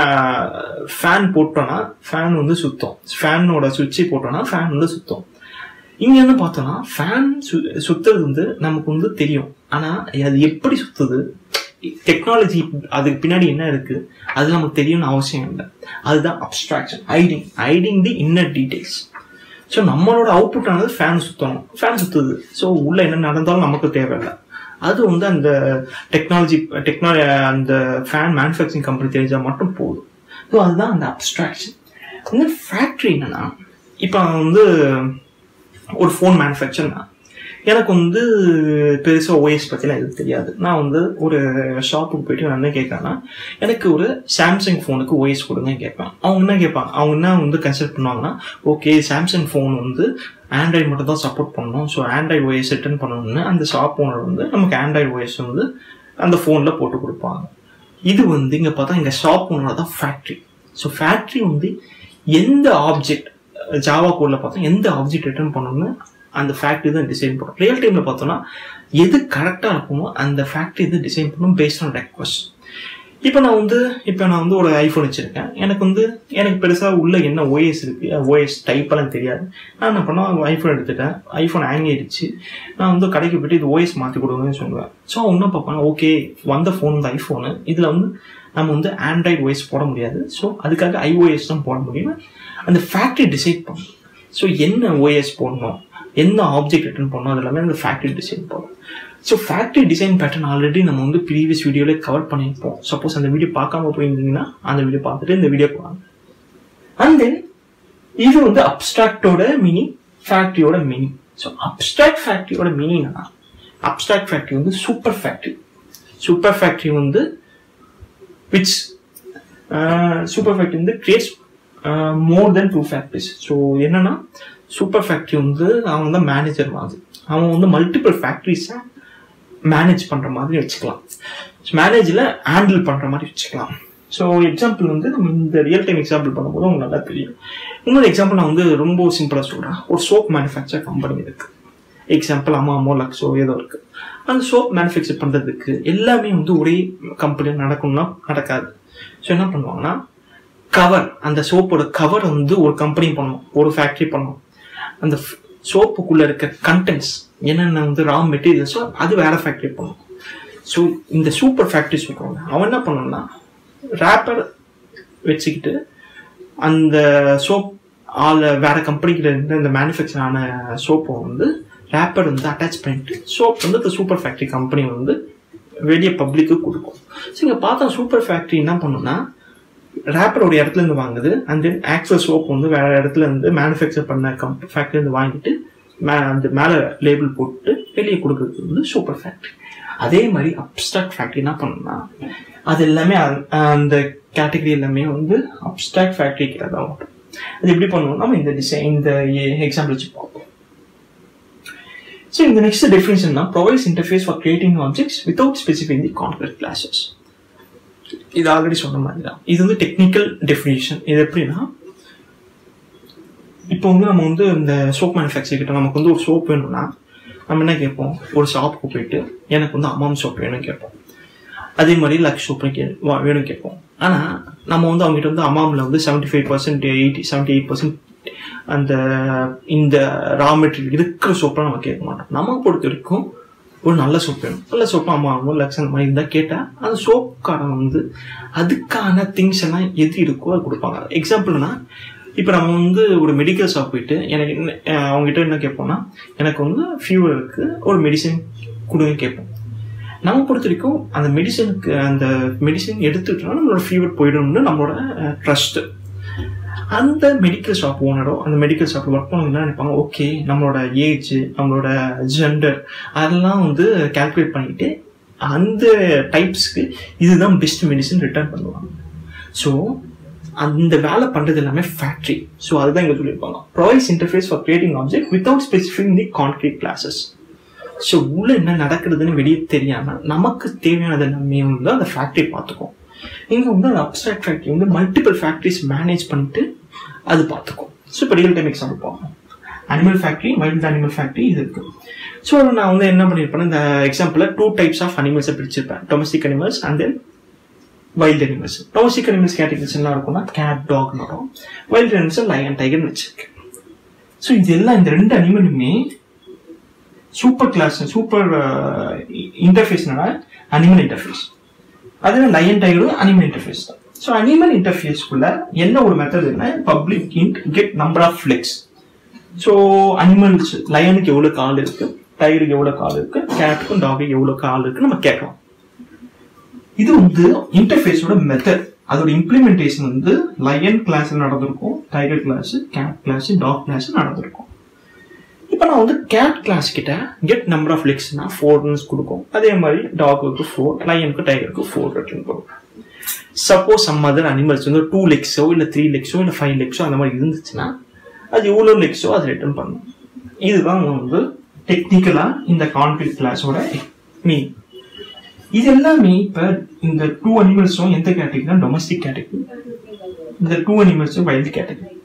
ஃபேன் போட்டோம்னா ஃபேன் வந்து சுத்தம் ஃபேனோட சுவிட்சை போட்டோம்னா ஃபேன் வந்து சுத்தம் இங்க என்ன பார்த்தோம்னா ஃபேன் சு சுத்துறது வந்து நமக்கு வந்து தெரியும் ஆனா அது எப்படி சுத்துது டெக்னாலஜி அதுக்கு பின்னாடி என்ன இருக்கு அது நமக்கு தெரியணும்னு அவசியம் இல்லை அதுதான் abstraction hiding hiding the inner details so நம்மளோட அவுட்புட் ஆனது ஃபேன் சுத்தணும் ஃபேன் சுத்துது ஸோ உள்ள என்ன நடந்தாலும் நமக்கு தேவையில்லை அது வந்து அந்த டெக்னாலஜி டெக்னாலஜி அந்த ஃபேன் மேனுஃபேக்சரிங் கம்பெனி தெரிஞ்சால் மட்டும் போதும் ஸோ அதுதான் அந்த அப்ட்ராக்ஷன் இந்த ஃபேக்ட்ரி என்னன்னா இப்போ வந்து ஒரு ஃபோன் மேனுஃபேக்சர்னா எனக்கு வந்து பெருசாக ஓஎஸ் பற்றிலாம் எதுவும் தெரியாது நான் வந்து ஒரு ஷாப்புக்கு போயிட்டு நான் என்ன கேட்கறேன்னா எனக்கு ஒரு சாம்சங் ஃபோனுக்கு ஓஎஸ் கொடுங்க கேட்பேன் அவங்க என்ன கேட்பாங்க அவங்க என்ன வந்து கன்சிடர் பண்ணுவாங்கன்னா ஓகே சாம்சங் ஃபோன் வந்து ஆண்ட்ராய்டு மட்டும் தான் சப்போர்ட் பண்ணணும் ஸோ ஆண்ட்ராய்டு ஓஎஸ் ரிட்டர்ன் பண்ணணும்னு அந்த ஷாப் ஓனர் வந்து நமக்கு ஆண்ட்ராய்டு ஓஎஸ் வந்து அந்த ஃபோனில் போட்டு கொடுப்பாங்க இது வந்து இங்கே பார்த்தா இங்கே ஷாப் ஓனர் தான் ஃபேக்ட்ரி ஸோ ஃபேக்ட்ரி வந்து எந்த ஆப்ஜெக்ட் ஜாவா கோட்ல பார்த்தா எந்த ஆப்ஜெக்ட் ரிட்டர்ன் பண்ணணும்னு அந்த ஃபேக்ட்ரி தான் டிசைன் பண்ணும் ரியல் டைம்ல பார்த்தோம்னா எது கரெக்டாக இருக்குமோ அந்த ஃபேக்ட்ரி தான் டிசைன் பண்ணும் பேஸ்ட் ஆன் ரெக்வஸ்ட் இப்போ நான் வந்து இப்போ நான் வந்து ஒரு ஐஃபோன் வச்சிருக்கேன் எனக்கு வந்து எனக்கு பெருசாக உள்ள என்ன ஓஎஸ் இருக்கு ஓஎஸ் டைப்பெல்லாம் தெரியாது நான் என்ன பண்ணேன் ஐஃபோன் எடுத்துட்டேன் ஐஃபோன் ஹேங் ஆயிடுச்சு நான் வந்து கடைக்கு போயிட்டு இது ஓஎஸ் மாற்றி கொடுங்கன்னு சொல்லுவேன் ஸோ ஒன்றும் பார்ப்பாங்க ஓகே வந்த ஃபோன் இந்த ஐஃபோனு இதில் வந்து நம்ம வந்து ஆண்ட்ராய்டு ஓஎஸ் போட முடியாது ஸோ அதுக்காக ஐஓஎஸ் தான் போட முடியும் அந்த ஃபேக்ட்ரி டிசைட் பண்ணும் ஸோ என்ன ஓஎஸ் போடணும் என்ன ஆப்ஜெக்ட் ரிட்டர்ன் பண்ணணும் அது எல்லாமே அந்த ஃபேக்ட்ரி டிசைன் பண்ணும் so factory design pattern already நம்ம வந்து ப்ரீவியஸ் வீடியோவில் கவர் பண்ணியிருப்போம் சப்போஸ் அந்த வீடியோ பார்க்காம போயிருந்தீங்கன்னா அந்த வீடியோ பார்த்துட்டு இந்த வீடியோ போவாங்க அண்ட் தென் இது வந்து அப்டிராக்டோட மீனிங் ஃபேக்ட்ரியோட மீனிங் ஸோ அப்டிராக்ட் ஃபேக்ட்ரியோட மீனிங் என்னன்னா அப்டிராக்ட் ஃபேக்ட்ரி வந்து சூப்பர் ஃபேக்ட்ரி சூப்பர் ஃபேக்ட்ரி வந்து விச் சூப்பர் ஃபேக்ட்ரி வந்து creates more than two factories so என்னன்னா சூப்பர் ஃபேக்ட்ரி வந்து அவன் தான் மேனேஜர் மாதிரி அவன் வந்து மல்டிபிள் ஃபேக்ட்ரிஸை மேனேஜ் பண்ணுற மாதிரி வச்சுக்கலாம் மேனேஜில் ஹேண்டில் பண்ணுற மாதிரி வச்சுக்கலாம் ஸோ எக்ஸாம்பிள் வந்து நம்ம இந்த ரியல் டைம் எக்ஸாம்பிள் பண்ணும்போது உங்களுக்கு நல்லா தெரியும் இன்னொரு எக்ஸாம்பிள் நான் வந்து ரொம்ப சிம்பிளாக சொல்கிறேன் ஒரு சோப் மேனுஃபேக்சர் கம்பெனி இருக்கு எக்ஸாம்பிள் அம்மா அம்மோ லக்ஸோ ஏதோ இருக்கு அந்த சோப் மேனுஃபேக்சர் பண்ணுறதுக்கு எல்லாமே வந்து ஒரே கம்பெனியில் நடக்கணும்னா நடக்காது ஸோ என்ன பண்ணுவாங்கன்னா கவர் அந்த சோப்போட கவர் வந்து ஒரு கம்பெனி பண்ணும் ஒரு ஃபேக்ட்ரி பண்ணும் அந்த சோப்புக்குள்ள இருக்க கண்டென்ட்ஸ் என்னென்ன வந்து ரா மெட்டீரியல்ஸோ அது வேற ஃபேக்ட்ரி பண்ணும் ஸோ இந்த சூப்பர் ஃபேக்ட்ரி சொல்றாங்க அவன் என்ன பண்ணணும்னா ரேப்பர் வச்சுக்கிட்டு அந்த சோப் ஆள் வேற கம்பெனிக்கிட்ட இருந்து அந்த மேனுஃபேக்சர் ஆன சோப்பை வந்து ரேப்பர் வந்து அட்டாச் பண்ணிட்டு சோப் வந்து இந்த சூப்பர் ஃபேக்ட்ரி கம்பெனி வந்து வெளியே பப்ளிக்கு கொடுக்கும் ஸோ இங்கே பார்த்தா சூப்பர் ஃபேக்ட்ரி என்ன பண்ணுன்னா ரேப்பர் ஒரு இடத்துல இருந்து வாங்குது அண்ட் தென் ஆக்சல் சோப் வந்து வேற இடத்துல இருந்து மேனுஃபேக்சர் பண்ண கம்பெனி ஃபேக்ட்ரி இருந்து வாங்கிட்டு அந்த மேலே லேபிள் போட்டு வெளியே கொடுக்குறது வந்து சூப்பர் ஃபேக்ட்ரி அதே மாதிரி அப்டாக்ட் ஃபேக்ட்ரி என்ன பண்ணணும்னா அது எல்லாமே அந்த கேட்டகரி எல்லாமே வந்து அப்டாக்ட் ஃபேக்ட்ரி தான் வரும் அது எப்படி பண்ணுவோம் நம்ம இந்த டிசைன் இந்த எக்ஸாம்பிள் வச்சு பார்ப்போம் ஸோ இந்த நெக்ஸ்ட் டெஃபினேஷன் தான் provides interface for creating objects without specific the concrete classes இது ஆல்ரெடி சொன்ன மாதிரி தான் இது வந்து டெக்னிக்கல் டெஃபினேஷன் இது எப்படின்னா இப்போ வந்து நம்ம வந்து இந்த சோப் மேனுஃபேக்சர் கிட்ட நமக்கு வந்து ஒரு சோப் வேணும்னா நம்ம என்ன கேட்போம் ஒரு ஷாப்புக்கு போயிட்டு எனக்கு வந்து அம்மாம் சோப் வேணும் கேட்போம் அதே மாதிரி லக்ஸ் சோப் கே வேணும் கேட்போம் ஆனால் நம்ம வந்து அவங்ககிட்ட வந்து அம்மாமில் வந்து seventy five percent eighty seventy eight percent அந்த இந்த ரா மெட்டீரியல் இருக்கிற சோப்பெல்லாம் நம்ம கேட்க மாட்டோம் நம்ம பொறுத்த வரைக்கும் ஒரு நல்ல சோப் வேணும் நல்ல சோப்பு அம்மா ஆகும் லக்ஸ் அந்த மாதிரி இருந்தால் கேட்டால் அந்த சோப்புக்காரன் வந்து அதுக்கான திங்ஸ் எல்லாம் எது இருக்கோ அது கொடுப்பாங்க எக்ஸாம்பிள்னா இப்போ நம்ம வந்து ஒரு மெடிக்கல் ஷாப் போயிட்டு எனக்கு என்ன அவங்ககிட்ட என்ன கேட்போம்னா எனக்கு வந்து ஃபீவர் இருக்கு ஒரு மெடிசன் கொடுங்க கேட்போம் நம்ம பொறுத்த வரைக்கும் அந்த மெடிசனுக்கு அந்த மெடிசன் எடுத்துக்கிட்டோம்னா நம்மளோட ஃபீவர் போயிடும்னு நம்மளோட ட்ரஸ்ட் அந்த மெடிக்கல் ஷாப் ஓனரோ அந்த மெடிக்கல் ஷாப்பில் ஒர்க் பண்ணவங்க என்ன நினைப்பாங்க ஓகே நம்மளோட ஏஜ் நம்மளோட ஜெண்டர் அதெல்லாம் வந்து கால்குலேட் பண்ணிட்டு அந்த டைப்ஸ்க்கு இதுதான் பெஸ்ட் மெடிசன் ரிட்டர்ன் பண்ணுவாங்க ஸோ அந்த வேலை பண்றது எல்லாமே ஃபேக்ட்ரி ஸோ அதுதான் இங்க சொல்லியிருப்பாங்க provides interface for creating object without specific the concrete classes so உள்ள என்ன நடக்கிறதுன்னு வெளியே தெரியாம நமக்கு தேவையானது எல்லாமே வந்து அந்த ஃபேக்ட்ரி பார்த்துக்கும் இங்க வந்து அந்த அப்சாக்ட் ஃபேக்ட்ரி வந்து மல்டிபிள் ஃபேக்ட்ரிஸ் மேனேஜ் பண்ணிட்டு அது பார்த்துக்கும் ஸோ இப்போ ரியல் டைம் எக்ஸாம்பிள் பார்ப்போம் animal factory wild animal factory இது இருக்கு ஸோ நான் வந்து என்ன பண்ணியிருப்பேன் இந்த எக்ஸாம்பிள் டூ டைப்ஸ் ஆஃப் அனிமல்ஸை பிரிச்சிருப்பேன் domestic animals and then wild animals domestic animals categories என்ன இருக்கும்னா கேட் டாக்னு வரும் வைல்ட் அனிமல்ஸ் லயன் டைகர்னு வச்சிருக்கேன் ஸோ இது எல்லாம் இந்த ரெண்டு அனிமலுமே சூப்பர் கிளாஸ் சூப்பர் இன்டர்ஃபேஸ்னால அனிமல் இன்டர்ஃபேஸ் அது லயன் டைகரும் அனிமல் இன்டர்ஃபேஸ் தான் ஸோ அனிமல் இன்டர்ஃபேஸ்க்குள்ள என்ன ஒரு மெத்தட் என்ன public int get number of legs so animals லயனுக்கு எவ்வளோ கால் இருக்கு டைகருக்கு எவ்வளோ கால் இருக்கு கேட்டுக்கும் டாகுக்கு எவ்வளோ கால் இருக்கு நம்ம கேட்கலாம் இது வந்து இன்டர்ஃபேஸோட மெத்தட் அதோட இம்ப்ளிமெண்டேஷன் வந்து லயன் கிளாஸ் நடந்திருக்கும் tiger class cat class dog class நடந்திருக்கும் இப்போ நான் வந்து கேட் கிளாஸ் கிட்ட கெட் நம்பர் ஆஃப் லெக்ஸ்னா ஃபோர்னு கொடுக்கும் அதே மாதிரி டாகுக்கு ஃபோர் லயனுக்கு டைகருக்கு ஃபோர் ரிட்டர்ன் கொடுக்கும் சப்போஸ் சம் அதர் அனிமல்ஸ் வந்து டூ லெக்ஸோ இல்லை த்ரீ லெக்ஸோ இல்லை ஃபைவ் லெக்ஸோ அந்த மாதிரி இருந்துச்சுன்னா அது எவ்வளோ லெக்ஸோ அது ரிட்டர்ன் பண்ணும் இதுதான் வந்து டெக்னிக்கலாக இந்த கான்கிரீட் கிளாஸோட மீன் இது எல்லாமே இப்போ இந்த டூ அனிமல்ஸும் எந்த கேட்டகரினா டொமஸ்டிக் கேட்டகரி இந்த டூ அனிமல்ஸும் வைல்டு கேட்டகரி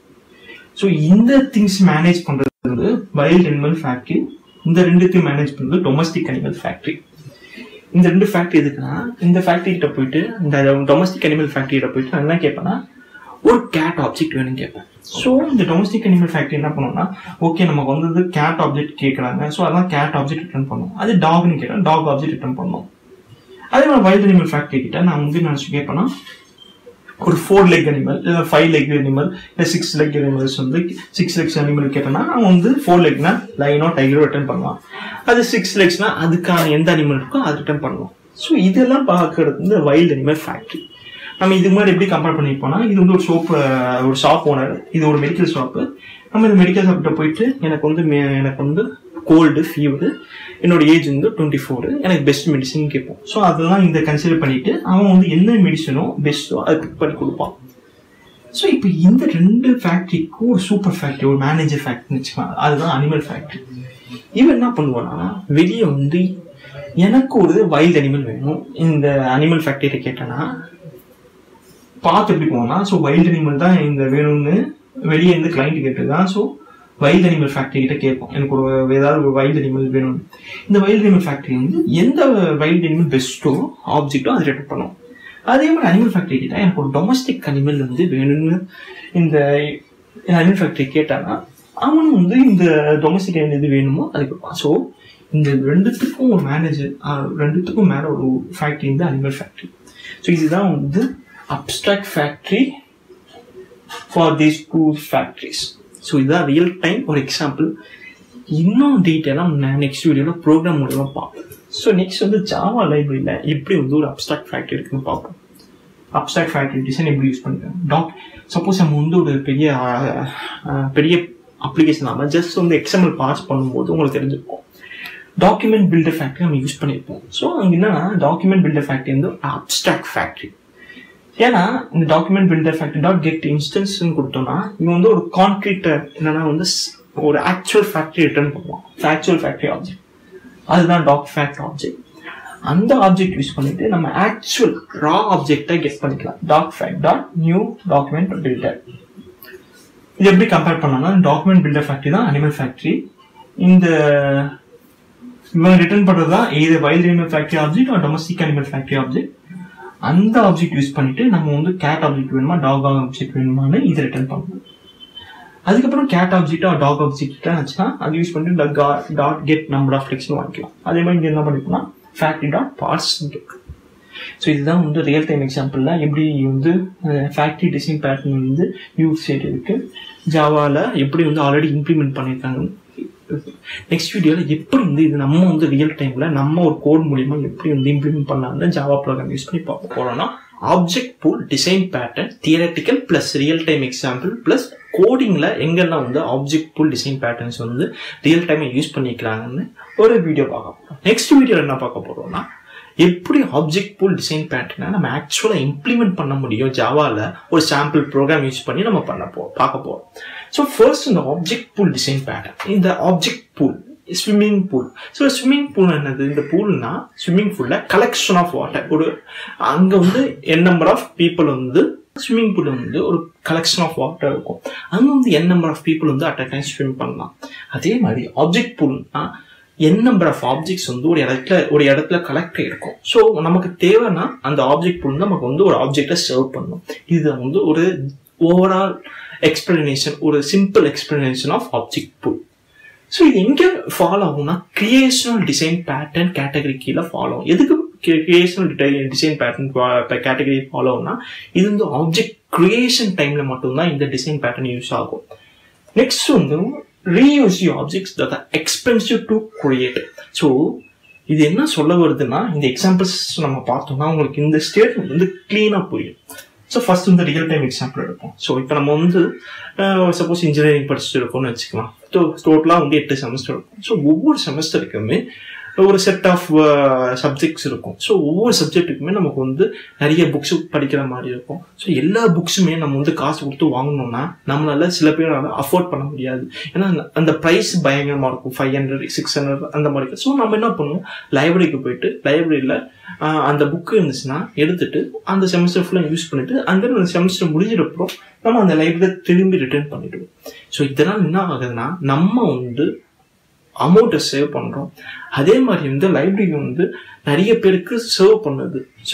ஸோ இந்த திங்ஸ் மேனேஜ் பண்றது வந்து வைல்ட் அனிமல் ஃபேக்டரி இந்த ரெண்டுத்தையும் மேனேஜ் பண்றது டொமஸ்டிக் அனிமல் ஃபேக்டரி இந்த ரெண்டு ஃபேக்டரி எதுக்குன்னா இந்த ஃபேக்டரி கிட்ட போயிட்டு இந்த டொமஸ்டிக் அனிமல் ஃபேக்டரி கிட்ட போயிட்டு நான் என்ன கேட்பேன்னா ஒரு கேட் ஆப்ஜெக்ட் வேணும்னு கேட்பேன் ஸோ இந்த டொமஸ்டிக் அனிமல் ஃபேக்டரி என்ன பண்ணுவோம்னா ஓகே நமக்கு வந்து கேட் ஆப்ஜெக்ட் கேட்குறாங்க ஸோ அதான் கேட் ஆப்ஜெக்ட் ரிட்டர்ன் பண்ணும் அது டாக்னு கேட்டால் டாக் ஆப்ஜெக்ட் ரிட்டர்ன் பண்ணும் அதே மாதிரி வைல்ட் அனிமல் ஃபேக்டரி கிட்ட நான் வந்து நான் கேட்பேன்னா ஒரு ஃபோர் லெக் அனிமல் இல்லை ஃபைவ் லெக் அனிமல் இல்லை சிக்ஸ் லெக் அனிமல்ஸ் வந்து சிக்ஸ் லெக்ஸ் அனிமல் கேட்டோம்னா அவன் வந்து ஃபோர் லெக்னா லைனோ டைகரோ ரிட்டர்ன் பண்ணுவான் அது சிக்ஸ் லெக்ஸ்னா அதுக்கான எந்த அனிமல் இருக்கோ அது ரிட்டர்ன் பண்ணுவோம் ஸோ இதெல்லாம் பார்க்கறது வந்து வைல்ட் அனிமல் ஃபேக்ட்ரி நம்ம இதுக்கு முன்னாடி எப்படி கம்பேர் பண்ணிப்போம்னா இது வந்து ஒரு ஷோப் ஒரு ஷாப் ஓனர் இது ஒரு மெடிக்கல் ஷாப்பு நம்ம இந்த மெடிக்கல் ஷாப்கிட்ட போயிட்டு எனக்கு வந்து மே- எனக்கு வந்து கோல்டு ஃபீவர் என்னோட ஏஜ் வந்து டுவெண்ட்டி ஃபோர் எனக்கு பெஸ்ட் மெடிசன் கேட்போம் ஸோ அதெல்லாம் இந்த கன்சிடர் பண்ணிட்டு அவன் வந்து என்ன மெடிசனோ பெஸ்ட்டோ அதை பிக் பண்ணி கொடுப்பான் ஸோ இப்போ இந்த ரெண்டு ஃபேக்ட்ரிக்கும் ஒரு சூப்பர் ஃபேக்ட்ரி ஒரு மேனேஜர் ஃபேக்ட்ரின்னு வச்சுக்கலாம் அதுதான் அனிமல் ஃபேக்ட்ரி இவன் என்ன பண்ணுவான்னா வெளியே வந்து எனக்கு ஒரு வைல்ட் அனிமல் வேணும் இந்த அனிமல் ஃபேக்டரியில கேட்டேன்னா பார்த்து எப்படி போனா ஸோ வைல்ட் அனிமல் தான் இந்த வேணும்னு வெளியே இருந்து கிளைண்ட் கேட்டுதான் ஸோ வைல்ட் அனிமல் ஃபேக்டரி கிட்ட கேட்போம் எனக்கு ஒரு ஏதாவது ஒரு வைல்ட் அனிமல் வேணும் இந்த வைல்ட் அனிமல் ஃபேக்டரி வந்து எந்த வைல்ட் அனிமல் பெஸ்ட்டோ ஆப்ஜெக்டோ அதை ரிட்டர்ன் பண்ணும் அதே மாதிரி அனிமல் ஃபேக்டரி கிட்ட எனக்கு ஒரு டொமஸ்டிக் அனிமல் வந்து வேணும்னு இந்த அனிமல் ஃபேக்டரி கேட்டானா அவனும் வந்து இந்த டொமஸ்டிக் அனிமல் எது வேணுமோ அது கொடுப்பான் ஸோ இந்த ரெண்டுத்துக்கும் ஒரு மேனேஜர் ரெண்டுத்துக்கும் மேல ஒரு ஃபேக்டரி இந்த அனிமல் ஃபேக்டரி ஸோ இதுதான் வந்து abstract factory for these two factories so இதுதான் ரியல் டைம் ஒரு எக்ஸாம்பிள் இன்னும் டீட்டெயிலாக நான் நெக்ஸ்ட் வீடியோவில் ப்ரோக்ராம் மூலமாக பார்ப்போம் ஸோ நெக்ஸ்ட் வந்து ஜாவா லைப்ரரியில் எப்படி வந்து ஒரு அப்டிராக்ட் ஃபேக்டரி இருக்குன்னு பார்ப்போம் அப்டிராக்ட் ஃபேக்டரி டிசைன் எப்படி யூஸ் பண்ணிக்கலாம் டாக் சப்போஸ் நம்ம வந்து ஒரு பெரிய அஹ், அஹ், பெரிய அப்ளிகேஷன் இல்லாமல் ஜஸ்ட் வந்து எக்ஸாம்பிள் பாஸ் பண்ணும்போது உங்களுக்கு தெரிஞ்சிருக்கும் டாக்குமெண்ட் பில்டர் ஃபேக்டரி நம்ம யூஸ் பண்ணியிருப்போம் ஸோ அங்கே என்னன்னா டாக்குமெண்ட் பில்டர் ஃபேக்டரி வந்து அப்டிராக்ட் ஃபேக்டரி ஏன்னா இந்த document builder factory dot get instance கொடுத்தோம்னா இவன் வந்து ஒரு கான்கிரீட் என்னன்னா வந்து ஸ்- ஒரு ஆக்சுவல் ஃபேக்டரி ரிட்டர்ன் பண்ணுவான் ஆக்சுவல் ஃபேக்டரி ஆப்ஜெக்ட் அதுதான் டாக் ஃபேக்ட் ஆப்ஜெக்ட் அந்த ஆப்ஜெக்ட் யூஸ் பண்ணிட்டு நம்ம ஆக்சுவல் ரா ஆப்ஜெக்டை கெட் பண்ணிக்கலாம் dog fact dot new document builder இது எப்படி கம்பேர் பண்ணோம்னா டாக்குமெண்ட் பில்டர் ஃபேக்டரி தான் அனிமல் ஃபேக்டரி இந்த இவன் ரிட்டர்ன் பண்றது தான் இது வைல்ட் அனிமல் ஃபேக்டரி ஆப்ஜெக்ட் ஒரு டொமஸ்டிக் அனிமல் ஃபேக்டரி ஆப்ஜெக்ட் அந்த ஆப்ஜெக்ட் யூஸ் பண்ணிட்டு நம்ம வந்து கேட் ஆப்ஜெக்ட் வேணுமா டாக் ஆப்ஜெக்ட் வேணுமான்னு இதை ரிட்டர்ன் பண்ணணும் அதுக்கப்புறம் கேட் ஆப்ஜெக்ட் டாக் ஆப்ஜெக்ட் ஆச்சுன்னா அது யூஸ் பண்ணிட்டு டாட் கெட் நம்பர் ஆஃப் ஃபிளெக்ஸ்னு வாங்கிக்கலாம் அதே மாதிரி இங்க என்ன பண்ணிக்கலாம் ஃபேக்டரி டாட் பார்ட்ஸ் ஸோ இதுதான் வந்து ரியல் டைம் எக்ஸாம்பிளில் எப்படி வந்து ஃபேக்டரி டிசைன் பேட்டர்ன் வந்து யூஸ் சைடு இருக்கு ஜாவால எப்படி வந்து ஆல்ரெடி இம்ப்ளிமெண்ட் பண்ணியிருக்காங்க நெக்ஸ்ட் வீடியோவில் எப்படி வந்து இது நம்ம வந்து ரியல் டைம்ல நம்ம ஒரு கோட் மூலியமா எப்படி வந்து இம்ப்ளிமெண்ட் பண்ணலாம்னு ஜாவா ப்ரோக்ராம் யூஸ் பண்ணி பார்க்க போறோம்னா object pool design pattern theoretical plus real time example plus கோடிங்ல எங்கெல்லாம் வந்து ஆப்ஜெக்ட் பூல் டிசைன் பேட்டர்ன்ஸ் வந்து ரியல் டைம் யூஸ் பண்ணிக்கலாங்கன்னு ஒரு வீடியோ பார்க்க போறோம் நெக்ஸ்ட் வீடியோவில் என்ன பார்க்க போறோம்னா எப்படி ஆப்ஜெக்ட் பூல் டிசைன் பேட்டர்னை நம்ம ஆக்சுவலாக இம்ப்ளிமெண்ட் பண்ண முடியும் ஜாவால ஒரு சாம்பிள் ப்ரோக்ராம் யூஸ் பண்ணி நம்ம பண்ண போ பார்க்க போறோம் ஸோ ஃபர்ஸ்ட் இந்த ஆப்ஜெக்ட் பூல் டிசைன் பேட்டர்ன் இந்த object pool swimming pool so swimming pool என்னது இந்த பூல்னா ஸ்விம்மிங் பூல்ல கலெக்ஷன் ஆஃப் வாட்டர் ஒரு அங்க வந்து என் நம்பர் ஆஃப் பீப்புள் வந்து ஸ்விம்மிங் பூல் வந்து ஒரு கலெக்ஷன் ஆஃப் வாட்டர் இருக்கும் அங்க வந்து என் நம்பர் ஆஃப் பீப்புள் வந்து அட் அ டைம் ஸ்விம் பண்ணலாம் அதே மாதிரி ஆப்ஜெக்ட் பூல்னா என் நம்பர் ஆஃப் ஆப்ஜெக்ட்ஸ் வந்து ஒரு இடத்துல ஒரு இடத்துல கலெக்ட் ஆயிருக்கும் ஸோ நமக்கு தேவைன்னா அந்த ஆப்ஜெக்ட் பூல் நமக்கு வந்து ஒரு ஆப்ஜெக்டை சர்வ் பண்ணும் இது வந்து ஒரு ஓவரால் எக்ஸ்பிளனேஷன் ஒரு simple explanation of object pool so இது எங்க ஃபாலோ ஆகும்னா கிரியேஷனல் டிசைன் பேட்டர்ன் கேட்டகரி கீழே ஃபாலோ ஆகும் எதுக்கு creational design pattern category follow ஆகும்னா இது வந்து ஆப்ஜெக்ட் கிரியேஷன் டைம்ல மட்டும்தான் இந்த டிசைன் பேட்டர்ன் யூஸ் ஆகும் நெக்ஸ்ட் வந்து reuse you objects that are expensive to create so இது என்ன சொல்ல வருதுன்னா இந்த எக்ஸாம்பிள்ஸ் நம்ம பார்த்தோம்னா உங்களுக்கு இந்த ஸ்டேட்மெண்ட் வந்து கிளீனாக புரியும் ஸோ ஃபர்ஸ்ட் வந்து ரியல் டைம் எக்ஸாம்பிள் எடுப்போம் ஸோ இப்போ நம்ம வந்து சப்போஸ் இன்ஜினியரிங் படிச்சுட்டு இருக்கோம்னு வச்சுக்கலாம் ஸோ டோட்டலாக வந்து எட்டு செமஸ்டர் இருக்கும் ஸோ ஒவ்வொரு செமஸ்டருக்குமே ஒரு செட் ஆஃப் சப்ஜெக்ட்ஸ் இருக்கும் ஸோ ஒவ்வொரு சப்ஜெக்ட்டுக்குமே நமக்கு வந்து நிறைய புக்ஸ் படிக்கிற மாதிரி இருக்கும் ஸோ எல்லா புக்ஸுமே நம்ம வந்து காசு கொடுத்து வாங்கணும்னா நம்மளால சில பேரால அஃபோர்ட் பண்ண முடியாது ஏன்னா அந்த- அந்த ப்ரைஸ் பயங்கரமா இருக்கும் ஃபைவ் ஹண்ட்ரட் சிக்ஸ் ஹண்ட்ரட் அந்த மாதிரி இருக்கும் ஸோ நம்ம என்ன பண்ணுவோம் லைப்ரரிக்கு போயிட்டு லைப்ரரியில அந்த புக்கு இருந்துச்சுன்னா எடுத்துட்டு அந்த செமஸ்டர் ஃபுல்லாக யூஸ் பண்ணிட்டு அந்த செமஸ்டர் முடிஞ்சிடப்போ நம்ம அந்த லைப்ரரி திரும்பி ரிட்டர்ன் பண்ணிடுவோம் ஸோ இதனால் என்ன ஆகுதுன்னா நம்ம வந்து அமௌண்ட்டை சேவ் பண்ணுறோம் அதே மாதிரி வந்து லைப்ரரி வந்து நிறைய பேருக்கு சர்வ் பண்ணுது ஸோ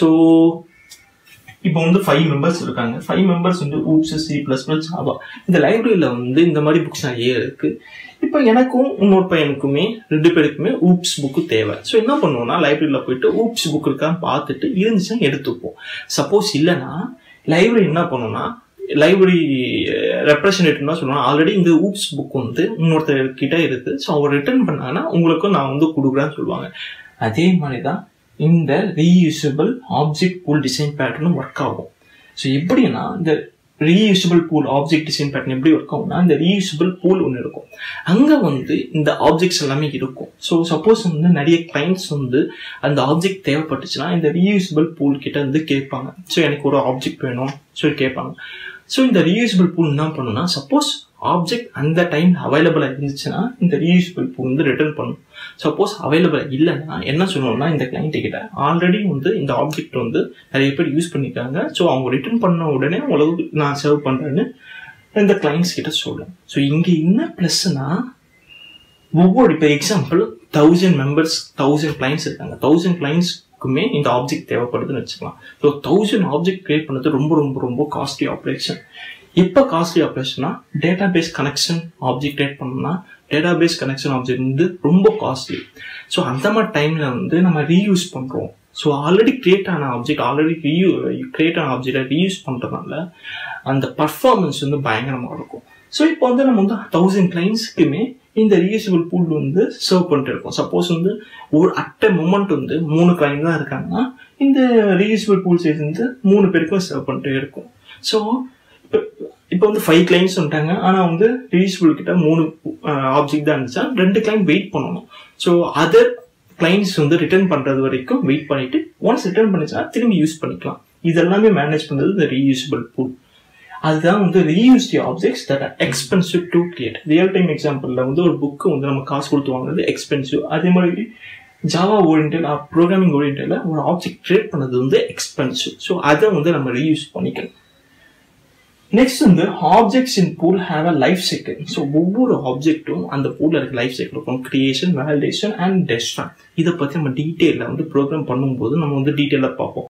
இப்போ வந்து ஃபைவ் மெம்பர்ஸ் இருக்காங்க ஃபைவ் மெம்பர்ஸ் வந்து OOPS C plus plus Java இந்த லைப்ரரியில் வந்து இந்த மாதிரி புக்ஸ் நிறைய இருக்கு இப்போ எனக்கும் இன்னொரு பையனுக்குமே ரெண்டு பேருக்குமே ஊப்ஸ் புக்கு தேவை ஸோ என்ன பண்ணுவோம்னா லைப்ரரியில் போயிட்டு ஊப்ஸ் புக் இருக்கான்னு பார்த்துட்டு இருந்துச்சுன்னா எடுத்துப்போம் சப்போஸ் இல்லைன்னா லைப்ரரி என்ன பண்ணுவோம்னா லைப்ரரி ரெப்ரசன்டேட்டிவ் தான் சொல்லுவாங்க ஆல்ரெடி இந்த ஊப்ஸ் புக் வந்து இன்னொருத்தர் கிட்ட இருக்கு ஸோ அவர் ரிட்டர்ன் பண்ணாங்கன்னா உங்களுக்கும் நான் வந்து கொடுக்குறேன்னு சொல்லுவாங்க அதே மாதிரி தான் இந்த ரீயூசபிள் ஆப்ஜெக்ட் பூல் டிசைன் பேட்டர்னும் ஒர்க் ஆகும் ஸோ எப்படின்னா இந்த reusable pool object design pattern எப்படி ஒர்க் ஆகும்னா இந்த ரீயூசபிள் பூல் ஒன்று இருக்கும் அங்கே வந்து இந்த ஆப்ஜெக்ட்ஸ் எல்லாமே இருக்கும் ஸோ சப்போஸ் வந்து நிறைய கிளைண்ட்ஸ் வந்து அந்த ஆப்ஜெக்ட் தேவைப்பட்டுச்சுன்னா இந்த ரீயூசபிள் பூல் கிட்ட வந்து கேட்பாங்க ஸோ எனக்கு ஒரு ஆப்ஜெக்ட் வேணும் சொல்லி கேட்பாங்க ஸோ இந்த ரீயூசபிள் பூல் என்ன பண்ணுன்னா சப்போஸ் ஆப்ஜெக்ட் அந்த டைம் அவைலபிளாக இருந்துச்சுன்னா இந்த ரீயூசபிள் பூல் வந்து ரிட்டர்ன் பண்ணும் சப்போஸ் அவைலபிள் இல்லைன்னா என்ன சொல்லணும்னா இந்த கிளைண்ட் கிட்ட ஆல்ரெடி வந்து இந்த ஆப்ஜெக்ட் வந்து நிறைய பேர் யூஸ் பண்ணியிருக்காங்க ஸோ அவங்க ரிட்டர்ன் பண்ண உடனே உங்களுக்கு நான் சர்வ் பண்ணுறேன்னு இந்த கிளைண்ட்ஸ் கிட்ட சொல்லும் ஸோ இங்கே என்ன ப்ளஸ்னா ஒவ்வொரு இப்போ example thousand members thousand clients இருக்காங்க தௌசண்ட் கிளைண்ட்ஸ்க்குமே இந்த ஆப்ஜெக்ட் தேவைப்படுதுன்னு வச்சுக்கலாம் ஸோ தௌசண்ட் ஆப்ஜெக்ட் கிரியேட் பண்ணது ரொம்ப ரொம்ப ரொம்ப காஸ்ட்லி ஆப்ரேஷன் இப்போ காஸ்ட்லி ஆப்ரேஷனா database connection object create பண்ணோம்னா டேட்டா பேஸ் கனெக்ஷன் ஆப்ஜெக்ட் வந்து ரொம்ப காஸ்ட்லி ஸோ அந்த மாதிரி டைமில் வந்து நம்ம ரீயூஸ் பண்ணுறோம் ஸோ ஆல்ரெடி கிரியேட் ஆன ஆப்ஜெக்ட் ஆல்ரெடி ரீயூ கிரியேட் ஆன ஆப்ஜெக்டை ரீயூஸ் பண்ணுறதுனால அந்த பர்ஃபார்மன்ஸ் வந்து பயங்கரமாக இருக்கும் ஸோ இப்போ வந்து நம்ம வந்து தௌசண்ட் கிளைண்ட்ஸ்க்குமே இந்த ரீயூசபிள் பூல் வந்து சர்வ் பண்ணிட்டு இருக்கோம் சப்போஸ் வந்து ஒரு அட் அ மூமெண்ட் வந்து மூணு கிளைண்ட் தான் இருக்காங்கன்னா இந்த ரீயூசபிள் பூல் சைஸ் வந்து மூணு பேருக்கும் சர்வ் பண்ணிட்டே இருக்கும் ஸோ இப்போ இப்போ வந்து ஃபைவ் கிளைண்ட்ஸ் வந்துட்டாங்க ஆனால் வந்து ரீயூசபிள் கிட்ட மூணு ஆப்ஜெக்ட் தான் இருந்துச்சா ரெண்டு கிளைண்ட் வெயிட் பண்ணணும் ஸோ அதர் கிளைண்ட்ஸ் வந்து ரிட்டர்ன் பண்ணுறது வரைக்கும் வெயிட் பண்ணிட்டு ஒன்ஸ் ரிட்டர்ன் பண்ணிச்சா திரும்பி யூஸ் பண்ணிக்கலாம் இதெல்லாமே மேனேஜ் பண்ணுறது இந்த ரீயூசபிள் பூல் அதுதான் வந்து reused objects that are expensive to create real time எக்ஸாம்பிளில் வந்து ஒரு புக்கு வந்து நம்ம காசு கொடுத்து வாங்குறது எக்ஸ்பென்சிவ் அதே மாதிரி ஜாவா ஓரியன்டட் ப்ரோக்ராமிங் ஓரியன்டில் ஒரு ஆப்ஜெக்ட் கிரியேட் பண்ணது வந்து எக்ஸ்பென்சிவ் ஸோ அதை வந்து நம்ம ரீயூஸ் பண்ணிக்கணும் நெக்ஸ்ட் வந்து objects in pool have a life cycle so ஒவ்வொரு ஆப்ஜெக்ட்டும் அந்த பூலில் இருக்க லைஃப் சைக்கிள் இருக்கும் கிரியேஷன் வேலிடேஷன் அண்ட் டெஸ்ட்ரான் இதை பற்றி நம்ம டீட்டெயிலில் வந்து ப்ரோக்ராம் பண்ணும்போது நம்ம வந்து டீட்டெயிலாக பார்ப்போம்